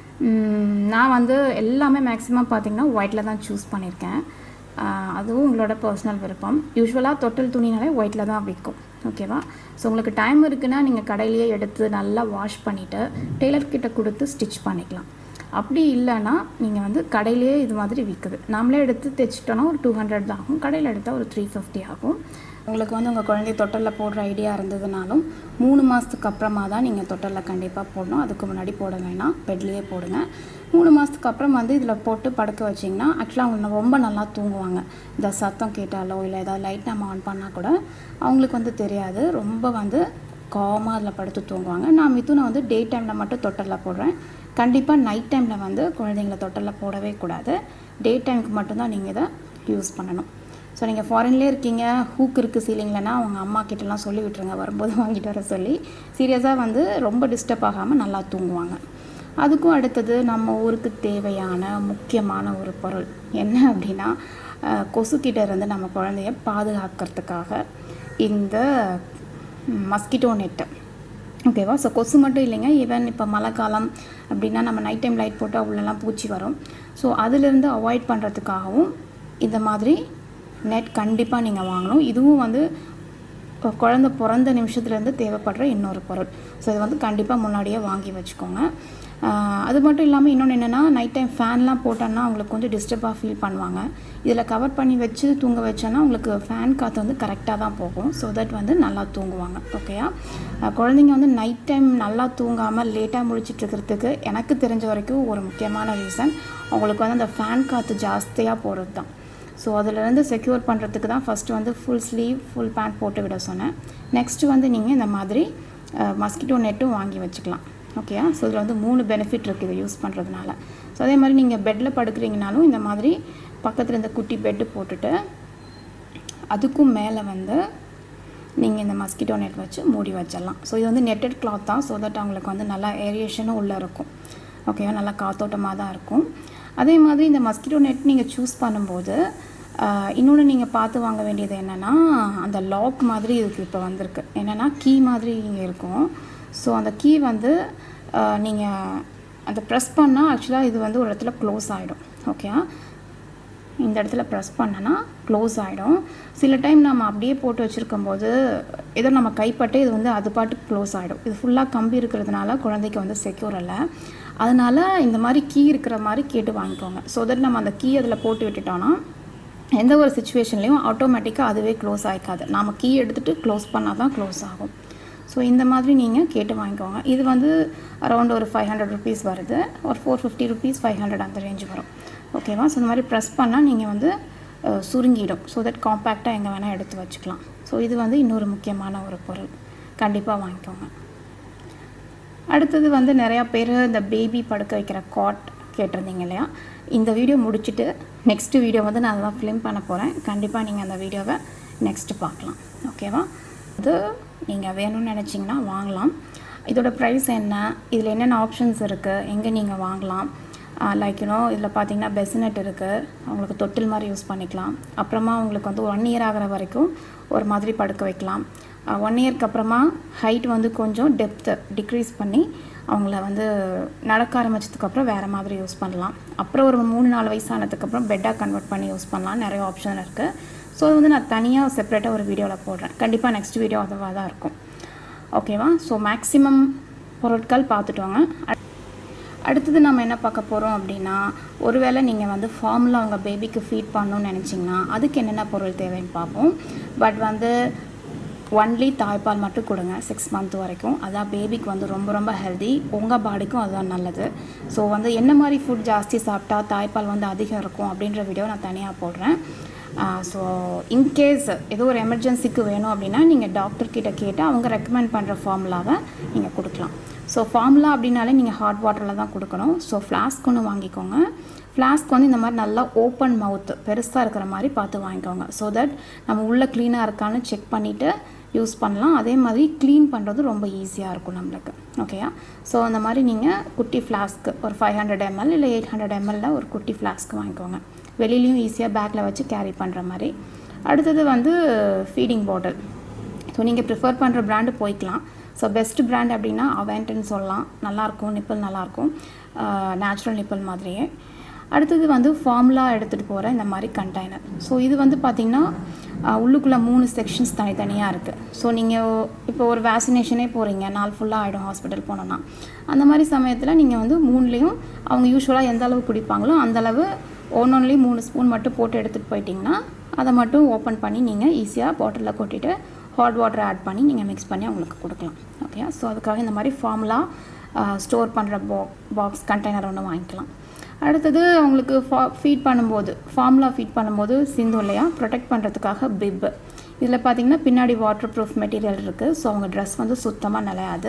உம், நான் வந்து எல்லாமே மேக்ஸிமம் பார்த்தீங்கன்னா ஒயிட்டில் தான் சூஸ் பண்ணியிருக்கேன் ஆஹ் அதுவும் உங்களோட பர்சனல் விருப்பம் யூஸ்வலாக தொட்டல் துணினாலே ஒயிட்டில் தான் விற்கும் ஓகேவா ஸோ உங்களுக்கு டைம் இருக்குன்னா நீங்கள் கடையிலேயே எடுத்து நல்லா வாஷ் பண்ணிவிட்டு டெய்லர்கிட்ட கொடுத்து ஸ்டிச் பண்ணிக்கலாம் அப்படி இல்லைன்னா நீங்கள் வந்து கடையிலேயே இது மாதிரி விற்குது நாமளே எடுத்து தைச்சிட்டோன்னா ஒரு டூ ஹண்ட்ரட் தான் ஆகும் கடையில் எடுத்தால் ஒரு த்ரீ ஃபிஃப்டி ஆகும் உங்களுக்கு வந்து உங்கள் குழந்தைய தொட்டலில் போடுற ஐடியா இருந்ததுனாலும் மூணு மாதத்துக்கு அப்புறமா தான் நீங்கள் தொட்டலில் கண்டிப்பாக போடணும் அதுக்கு முன்னாடி போட வேணாம் பெட்லேயே போடுங்க மூணு மாதத்துக்கு அப்புறம் வந்து இதில் போட்டு படுக்க வச்சிங்கன்னா ஆக்சுவலாக அவங்க ரொம்ப நல்லா தூங்குவாங்க இந்த சத்தம் கேட்டாலோ இல்லை ஏதாவது லைட் நம்ம ஆன் பண்ணால் கூட அவங்களுக்கு வந்து தெரியாது ரொம்ப வந்து காமாக அதில் படுத்து தூங்குவாங்க நான் மிதுனை வந்து டே டைமில் மட்டும் தொட்டலில் போடுறேன் கண்டிப்பாக நைட் டைமில் வந்து குழந்தைங்கள தொட்டலில் போடவே கூடாது டே டைமுக்கு மட்டும்தான் நீங்கள் இதை யூஸ் பண்ணணும் ஸோ நீங்கள் ஃபாரின்லேயே இருக்கீங்க ஹூக் இருக்குது சீலிங்லனா அவங்க அம்மா கிட்டலாம் சொல்லி விட்டுருங்க வரும்போது வாங்கிட்டு வர சொல்லி சீரியஸாக வந்து ரொம்ப டிஸ்டர்ப் ஆகாமல் நல்லா தூங்குவாங்க அதுக்கும் அடுத்தது நம்ம ஊருக்கு தேவையான முக்கியமான ஒரு பொருள் என்ன அப்படின்னா அஹ், கொசுக்கிட்ட இருந்து நம்ம குழந்தைய பாதுகாக்கிறதுக்காக இந்த மஸ்கிட்டோ நெட்டு ஓகேவா ஸோ கொசு மட்டும் இல்லைங்க ஈவன் இப்போ மழை காலம் அப்படின்னா நம்ம நைட் டைம் லைட் போட்டால் உள்ளெல்லாம் பூச்சி வரும் ஸோ அதிலிருந்து அவாய்ட் பண்ணுறதுக்காகவும் இந்த மாதிரி நெட் கண்டிப்பாக நீங்கள் வாங்கணும் இதுவும் வந்து இப்போ குழந்த பிறந்த நிமிஷத்துலேருந்து தேவைப்படுற இன்னொரு பொருள் ஸோ இது வந்து கண்டிப்பாக முன்னாடியே வாங்கி வச்சுக்கோங்க ஆஹ் அது மட்டும் இல்லாமல் இன்னொன்று என்னென்னா நைட் டைம் ஃபேன்லாம் போட்டோன்னா அவங்களுக்கு கொஞ்சம் டிஸ்டர்பாக ஃபீல் பண்ணுவாங்க இதில் கவர் பண்ணி வச்சு தூங்க வச்சோன்னா உங்களுக்கு ஃபேன் காற்று வந்து கரெக்டாக தான் போகும் ஸோ தட் வந்து நல்லா தூங்குவாங்க ஓகேயா ஆஹ் குழந்தைங்க வந்து நைட் டைம் நல்லா தூங்காமல் லேட்டாக முழிச்சிட்டு இருக்கிறதுக்கு எனக்கு தெரிஞ்ச வரைக்கும் ஒரு முக்கியமான ரீசன் அவங்களுக்கு வந்து அந்த ஃபேன் காற்று ஜாஸ்தியாக போகிறது தான் ஸோ அதிலிருந்து செக்யூர் பண்ணுறதுக்கு தான் ஃபஸ்ட்டு வந்து ஃபுல் ஸ்லீவ் ஃபுல் பேண்ட் போட்டு விட சொன்னேன் நெக்ஸ்ட்டு வந்து நீங்கள் இந்த மாதிரி மஸ்கிட்டோ நெட்டும் வாங்கி வச்சுக்கலாம் ஓகேயா ஸோ இதில் வந்து மூணு பெனிஃபிட் இருக்குது இதை யூஸ் பண்ணுறதுனால ஸோ அதே மாதிரி நீங்கள் பெட்டில் படுக்கிறீங்கனாலும் இந்த மாதிரி பக்கத்தில் இந்த குட்டி பெட்டு போட்டுட்டு அதுக்கும் மேலே வந்து நீங்கள் இந்த மஸ்கிட்டோ நெட் வச்சு மூடி வச்சிடலாம் ஸோ இது வந்து நெட்டட் கிளாத் தான் ஸோ தட் அவங்களுக்கு வந்து நல்லா ஏரியேஷனும் உள்ளே இருக்கும் ஓகேவா நல்லா காத்தோட்டமாக தான் இருக்கும் அதே மாதிரி இந்த மஸ்கிட்டோ நெட் நீங்கள் சூஸ் பண்ணும்போது இன்னொன்று நீங்கள் பார்த்து வாங்க வேண்டியது என்னென்னா அந்த லாக் மாதிரி இதுக்கு இப்போ வந்திருக்கு என்னென்னா கீ மாதிரி இங்கே இருக்கும் ஸோ அந்த கீ வந்து நீங்கள் அந்த ப்ரெஸ் பண்ணால் ஆக்சுவலாக இது வந்து ஒரு இடத்துல க்ளோஸ் ஆகிடும் ஓகே இந்த இடத்துல ப்ரெஸ் பண்ணனா க்ளோஸ் ஆகிடும் சில டைம் நம்ம அப்படியே போட்டு வச்சுருக்கும்போது ஏதோ நம்ம கைப்பட்டு இது வந்து அது பாட்டுக்கு க்ளோஸ் ஆகிடும் இது ஃபுல்லாக கம்பி இருக்கிறதுனால குழந்தைக்கு வந்து செக்யூர் இல்லை அதனால் இந்த மாதிரி கீ இருக்கிற மாதிரி கேட்டு வாங்கிக்கோங்க ஸோ தட் நம்ம அந்த கீ அதில் போட்டு விட்டுட்டோன்னா எந்த ஒரு சுச்சுவேஷன்லேயும் ஆட்டோமேட்டிக்காக அதுவே க்ளோஸ் ஆகிக்காது நாம் கீ எடுத்துகிட்டு க்ளோஸ் பண்ணால் தான் க்ளோஸ் ஆகும் ஸோ இந்த மாதிரி நீங்கள் கேட்டு வாங்கிக்கோங்க இது வந்து அரௌண்ட் ஒரு ஃபைவ் ஹண்ட்ரட் ருபீஸ் வருது ஒரு four fifty rupees five hundred அந்த ரேஞ்ச் வரும் ஓகேவா ஸோ இந்த மாதிரி ப்ரெஸ் பண்ணால் நீங்கள் வந்து அஹ், சுருங்கிடும் ஸோ தட் காம்பேக்டாக எங்கே வேணால் எடுத்து வச்சுக்கலாம் ஸோ இது வந்து இன்னொரு முக்கியமான ஒரு பொருள் கண்டிப்பாக வாங்கிக்கோங்க அடுத்தது வந்து நிறையா பேர் இந்த பேபி படுக்க வைக்கிற காட் கேட்டிருந்தீங்க இல்லையா இந்த வீடியோ முடிச்சுட்டு நெக்ஸ்ட் வீடியோ வந்து நான் அதெல்லாம் ஃபிலிம் பண்ண போகிறேன் கண்டிப்பாக நீங்கள் அந்த வீடியோவை நெக்ஸ்ட்டு பார்க்கலாம் ஓகேவா இது நீங்கள் வேணும்னு நினச்சிங்கன்னா வாங்கலாம் இதோட ப்ரைஸ் என்ன இதில் என்னென்ன ஆப்ஷன்ஸ் இருக்குது எங்கே நீங்கள் வாங்கலாம் லைக் யூனோ இதில் பார்த்தீங்கன்னா பெஸ்னட் இருக்குது உங்களுக்கு தொட்டில் மாதிரி யூஸ் பண்ணிக்கலாம் அப்புறமா உங்களுக்கு வந்து ஒன் இயர் ஆகிற வரைக்கும் ஒரு மாதிரி படுக்க வைக்கலாம் ஒன் இயர்க்கு அப்புறமா ஹைட் வந்து கொஞ்சம் டெப்த்து டிக்ரீஸ் பண்ணி அவங்கள வந்து நடக்க ஆரம்பிச்சதுக்கப்புறம் வேறு மாதிரி யூஸ் பண்ணலாம் அப்புறம் ஒரு மூணு நாலு வயசானதுக்கப்புறம் பெட்டாக கன்வெர்ட் பண்ணி யூஸ் பண்ணலாம் நிறைய ஆப்ஷன் இருக்குது ஸோ அது வந்து நான் தனியாக செப்பரேட்டாக ஒரு வீடியோவில் போடுறேன் கண்டிப்பாக நெக்ஸ்ட் வீடியோ அதுவாக தான் இருக்கும் ஓகேவா ஸோ மேக்ஸிமம் பொருட்கள் பார்த்துட்டோங்க அடுத்தது நம்ம என்ன பார்க்க போகிறோம் அப்படின்னா ஒருவேளை நீங்கள் வந்து ஃபார்மில் உங்கள் பேபிக்கு ஃபீட் பண்ணணும்னு நினச்சிங்கன்னா அதுக்கு என்னென்ன பொருள் தேவைன்னு பார்ப்போம் பட் வந்து ஒன்லி தாய்ப்பால் மட்டும் கொடுங்க சிக்ஸ் மந்த் வரைக்கும் அதான் பேபிக்கு வந்து ரொம்ப ரொம்ப ஹெல்தி உங்கள் பாடிக்கும் அதுதான் நல்லது ஸோ வந்து என்ன மாதிரி ஃபுட் ஜாஸ்தி சாப்பிட்டா தாய்ப்பால் வந்து அதிகம் இருக்கும் அப்படின்ற வீடியோ நான் தனியாக போடுறேன் ஸோ இன்கேஸ் ஏதோ ஒரு எமர்ஜென்சிக்கு வேணும் அப்படின்னா நீங்கள் டாக்டர்கிட்ட கேட்டு அவங்க ரெக்கமெண்ட் பண்ணுற ஃபார்முலாவை நீங்கள் கொடுக்கலாம் ஸோ ஃபார்முலா அப்படின்னாலே நீங்கள் ஹாட் வாட்டரில் தான் கொடுக்கணும் ஸோ ஃப்ளாஸ்க் ஒன்று வாங்கிக்கோங்க ஃப்ளாஸ்க் வந்து இந்த மாதிரி நல்லா ஓப்பன் மவுத் பெருசாக இருக்கிற மாதிரி பார்த்து வாங்கிக்கோங்க ஸோ தட் நம்ம உள்ளே க்ளீனாக இருக்கான்னு செக் பண்ணிவிட்டு யூஸ் பண்ணலாம் அதே மாதிரி க்ளீன் பண்ணுறது ரொம்ப ஈஸியாக இருக்கும் நம்மளுக்கு ஓகேயா ஸோ அந்த மாதிரி நீங்கள் குட்டி ஃப்ளாஸ்க்கு ஒரு ஃபைவ் ஹண்ட்ரட் எம்எல் இல்லை எயிட் ஹண்ட்ரட் எம்எல்ல ஒரு குட்டி ஃப்ளாஸ்க் வாங்கிக்கோங்க வெளியிலையும் ஈஸியாக பேக்கில் வச்சு கேரி பண்ணுற மாதிரி அடுத்தது வந்து ஃபீடிங் பாட்டில் ஸோ நீங்கள் ப்ரிஃபர் பண்ணுற பிராண்டு போய்க்கலாம் ஸோ பெஸ்ட் பிராண்ட் அப்படின்னா அவென்ட்னு சொல்லலாம் நல்லாயிருக்கும் நிப்பிள் நல்லாயிருக்கும் நேச்சுரல் நிப்பிள் மாதிரியே அடுத்தது வந்து ஃபார்முலா எடுத்துகிட்டு போகிற இந்த மாதிரி கண்டெய்னர் ஸோ இது வந்து பார்த்திங்கன்னா உள்ளுக்குள்ளே மூணு செக்ஷன்ஸ் தனித்தனியாக இருக்குது ஸோ நீங்கள் இப்போ ஒரு வேக்சினேஷனே போகிறீங்க நாள் ஃபுல்லாக ஆகிடும் ஹாஸ்பிட்டல் போனோன்னா அந்த மாதிரி சமயத்தில் நீங்கள் வந்து மூணுலேயும் அவங்க யூஸ்வலாக எந்த அளவு குடிப்பாங்களோ அந்த அளவு ஒன்னொன்லேயும் மூணு ஸ்பூன் மட்டும் போட்டு எடுத்துகிட்டு போயிட்டிங்கன்னா அதை மட்டும் ஓப்பன் பண்ணி நீங்கள் ஈஸியாக பாட்டிலில் கொட்டிட்டு ஹாட் வாட்டர் ஆட் பண்ணி நீங்கள் மிக்ஸ் பண்ணி அவங்களுக்கு கொடுக்கலாம் ஓகே ஸோ அதுக்காக இந்த மாதிரி ஃபார்முலா ஸ்டோர் பண்ணுற பா பாக்ஸ் கண்டெய்னர் ஒன்று வாங்கிக்கலாம் அடுத்தது அவங்களுக்கு ஃபா ஃபீட் பண்ணும்போது ஃபார்முலா ஃபீட் பண்ணும்போது சிந்தும் இல்லையா ப்ரொடெக்ட் பண்ணுறதுக்காக பிப் இதில் பார்த்தீங்கன்னா பின்னாடி வாட்டர் ப்ரூஃப் மெட்டீரியல் இருக்குது ஸோ அவங்க ட்ரெஸ் வந்து சுத்தமாக நிலையாது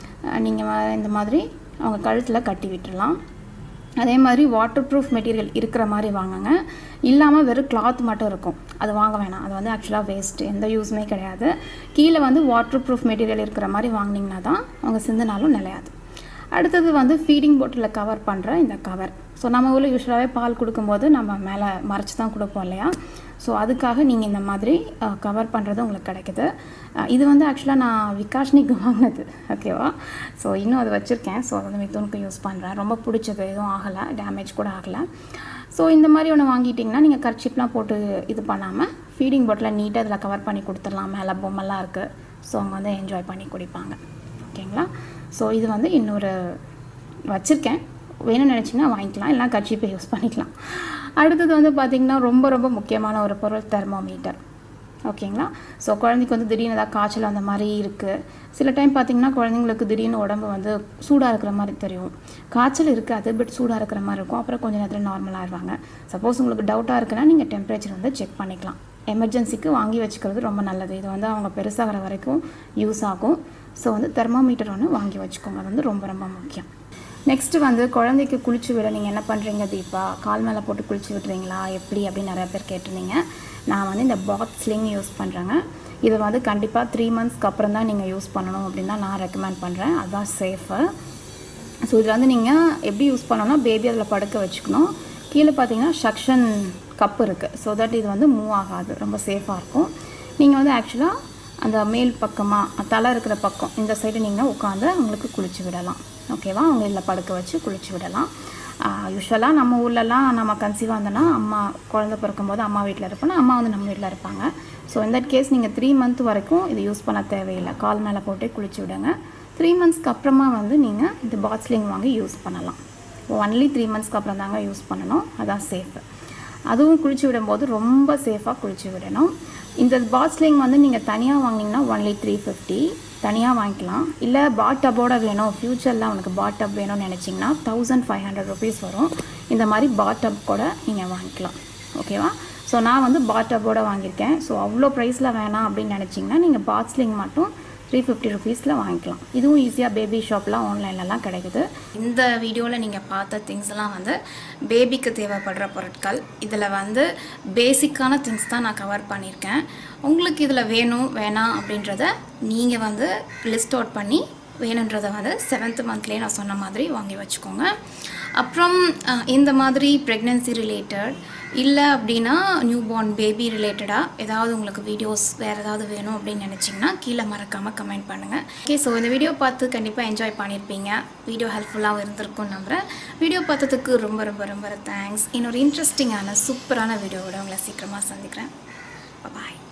நீங்கள் இந்த மாதிரி அவங்க கழுத்தில் கட்டி விட்டுறலாம் அதே மாதிரி வாட்டர் ப்ரூஃப் மெட்டீரியல் இருக்கிற மாதிரி வாங்குங்க இல்லாமல் வெறும் கிளாத் மட்டும் இருக்கும் அது வாங்க வேணாம் அது வந்து ஆக்சுவலாக வேஸ்ட் எந்த யூஸுமே கிடையாது கீழே வந்து வாட்டர் ப்ரூஃப் மெட்டீரியல் இருக்கிற மாதிரி வாங்கினீங்கன்னா தான் அவங்க சிந்தினாலும் நிலையாது அடுத்தது வந்து ஃபீடிங் பாட்டிலில் கவர் பண்ணுற இந்த கவர் ஸோ நம்ம ஊரில் யூஸ்வலாகவே பால் கொடுக்கும்போது நம்ம மேலே மறைச்சி தான் கொடுப்போம் இல்லையா ஸோ அதுக்காக நீங்கள் இந்த மாதிரி கவர் பண்ணுறது உங்களுக்கு கிடைக்குது அஹ் இது வந்து ஆக்சுவலாக நான் விகாஷ்னிக்கு வாங்கினது ஓகேவா ஸோ இன்னும் அது வச்சுருக்கேன் ஸோ அது வந்து மிதுனுக்கு யூஸ் பண்ணுறேன் ரொம்ப பிடிச்சது எதுவும் ஆகலை டேமேஜ் கூட ஆகலை ஸோ இந்த மாதிரி ஒன்று வாங்கிட்டிங்கன்னா நீங்கள் கர்ச்சிப்லாம் போட்டு இது பண்ணாமல் ஃபீடிங் பாட்டில் நீட்டாக இதில் கவர் பண்ணி கொடுத்துடலாம் மேலே பொம்மெல்லாம் இருக்குது ஸோ அவங்க வந்து என்ஜாய் பண்ணி குடிப்பாங்க ஓகேங்களா ஸோ இது வந்து இன்னொரு வச்சுருக்கேன் வேணும்னு நினச்சிங்கன்னா வாங்கிக்கலாம் இல்லைனா கர்ச்சிப்பை யூஸ் பண்ணிக்கலாம் அடுத்தது வந்து பார்த்திங்கன்னா ரொம்ப ரொம்ப முக்கியமான ஒரு பொருள் தெர்மோமீட்டர் ஓகேங்களா ஸோ குழந்தைக்கு வந்து திடீர்னு ஏதாவது காய்ச்சல் அந்த மாதிரி இருக்குது சில டைம் பார்த்திங்கன்னா குழந்தைங்களுக்கு திடீர்னு உடம்பு வந்து சூடாக இருக்கிற மாதிரி தெரியும் காய்ச்சல் இருக்காது பட் சூடாக இருக்கிற மாதிரி இருக்கும் அப்புறம் கொஞ்சம் நேரத்தில் நார்மலாக ஆயிடுவாங்க சப்போஸ் உங்களுக்கு டவுட்டாக இருக்குன்னா நீங்கள் டெம்பரேச்சர் வந்து செக் பண்ணிக்கலாம் எமர்ஜென்சிக்கு வாங்கி வச்சுக்கிறது ரொம்ப நல்லது இது வந்து அவங்க பெருசாகிற வரைக்கும் யூஸ் ஆகும் ஸோ வந்து தெர்மோமீட்டர் ஒன்று வாங்கி வச்சுக்கோங்க அது வந்து ரொம்ப ரொம்ப முக்கியம் நெக்ஸ்ட்டு வந்து குழந்தைக்கு குளிச்சு விட நீங்கள் என்ன பண்ணுறீங்க தீபா கால் மேலே போட்டு குளிச்சு விடுறீங்களா எப்படி அப்படின்னு நிறைய பேர் கேட்டிருந்தீங்க நான் வந்து இந்த பாத் ஸ்லிங் யூஸ் பண்ணுறேங்க இதை வந்து கண்டிப்பாக த்ரீ மந்த்ஸ்க்கு அப்புறம் தான் நீங்கள் யூஸ் பண்ணணும் அப்படின்னு தான் நான் ரெக்கமெண்ட் பண்ணுறேன் அதுதான் சேஃபு ஸோ இதில் வந்து நீங்கள் எப்படி யூஸ் பண்ணணும்னா பேபி அதில் படுக்க வச்சுக்கணும் கீழே பார்த்தீங்கன்னா சக்ஷன் கப் இருக்குது ஸோ தட் இது வந்து மூவ் ஆகாது ரொம்ப சேஃபாக இருக்கும் நீங்கள் வந்து ஆக்சுவலாக அந்த மேல் பக்கமாக தலை இருக்கிற பக்கம் இந்த சைடு நீங்கள் உட்காந்து அவங்களுக்கு குளிச்சு விடலாம் ஓகேவா அவங்க இதில் படுக்க வச்சு குளிச்சு விடலாம் யூஸ்வலாக நம்ம ஊர்லலாம் நம்ம கன்சீவாக இருந்தோன்னா அம்மா குழந்தை பிறக்கும்போது அம்மா வீட்டில் இருப்போம்னா அம்மா வந்து நம்ம வீட்டில் இருப்பாங்க ஸோ இந்த கேஸ் நீங்கள் த்ரீ மந்த் வரைக்கும் இது யூஸ் பண்ண தேவையில்லை கால் மேலே போட்டு குளிச்சு விடுங்க த்ரீ மந்த்ஸ்க்கு அப்புறமா வந்து நீங்கள் இந்த பாத்ஸ்லிங் வாங்கி யூஸ் பண்ணலாம் ஒன்லி த்ரீ மந்த்ஸ்க்கு அப்புறம் தாங்க யூஸ் பண்ணணும் அதான் சேஃபு அதுவும் குளிச்சு விடும்போது ரொம்ப சேஃபாக குளிச்சு விடணும் இந்த பாத்ஸ்லிங் வந்து நீங்கள் தனியாக வாங்கினீங்கன்னா ஒன்லி த்ரீ ஃபிஃப்டி தனியாக வாங்கிக்கலாம் இல்லை பாட் டப்போட வேணும் ஃப்யூச்சரில் உனக்கு பாட் டப் வேணும்னு நினச்சிங்கன்னா தௌசண்ட் ஃபைவ் ஹண்ட்ரட் ருபீஸ் வரும் இந்த மாதிரி பாட் டப் கூட நீங்கள் வாங்கிக்கலாம் ஓகேவா ஸோ நான் வந்து பாட் டப்போட வாங்கியிருக்கேன் ஸோ அவ்வளோ ப்ரைஸில் வேணாம் அப்படின்னு நினச்சிங்கன்னா நீங்கள் பாட்ஸ்லிங் மட்டும் த்ரீ ஃபிஃப்டி ருபீஸில் வாங்கிக்கலாம் இதுவும் ஈஸியாக பேபி ஷாப்லாம் ஆன்லைன்லலாம் கிடைக்குது இந்த வீடியோவில் நீங்கள் பார்த்த திங்ஸ்லாம் வந்து பேபிக்கு தேவைப்படுற பொருட்கள் இதில் வந்து பேசிக்கான திங்ஸ் தான் நான் கவர் பண்ணியிருக்கேன் உங்களுக்கு இதில் வேணும் வேணாம் அப்படின்றத நீங்கள் வந்து லிஸ்ட் அவுட் பண்ணி வேணுன்றதை வந்து செவன்த் மந்த்லேயே நான் சொன்ன மாதிரி வாங்கி வச்சுக்கோங்க அப்புறம் அஹ், இந்த மாதிரி ப்ரெக்னென்சி ரிலேட்டட் இல்லை அப்படின்னா நியூ பார்ன் பேபி ரிலேட்டடாக ஏதாவது உங்களுக்கு வீடியோஸ் வேறு ஏதாவது வேணும் அப்படின்னு நினச்சிங்கன்னா கீழே மறக்காமல் கமெண்ட் பண்ணுங்கள் ஓகே ஸோ இந்த வீடியோ பார்த்து கண்டிப்பாக என்ஜாய் பண்ணியிருப்பீங்க வீடியோ ஹெல்ப்ஃபுல்லாகவும் இருந்திருக்கும்னு நம்புகிறேன் வீடியோ பார்த்ததுக்கு ரொம்ப ரொம்ப ரொம்ப தேங்க்ஸ் இன்னொரு இன்ட்ரெஸ்டிங்கான சூப்பரான வீடியோவோட உங்களை சீக்கிரமாக சந்திக்கிறேன் பாய்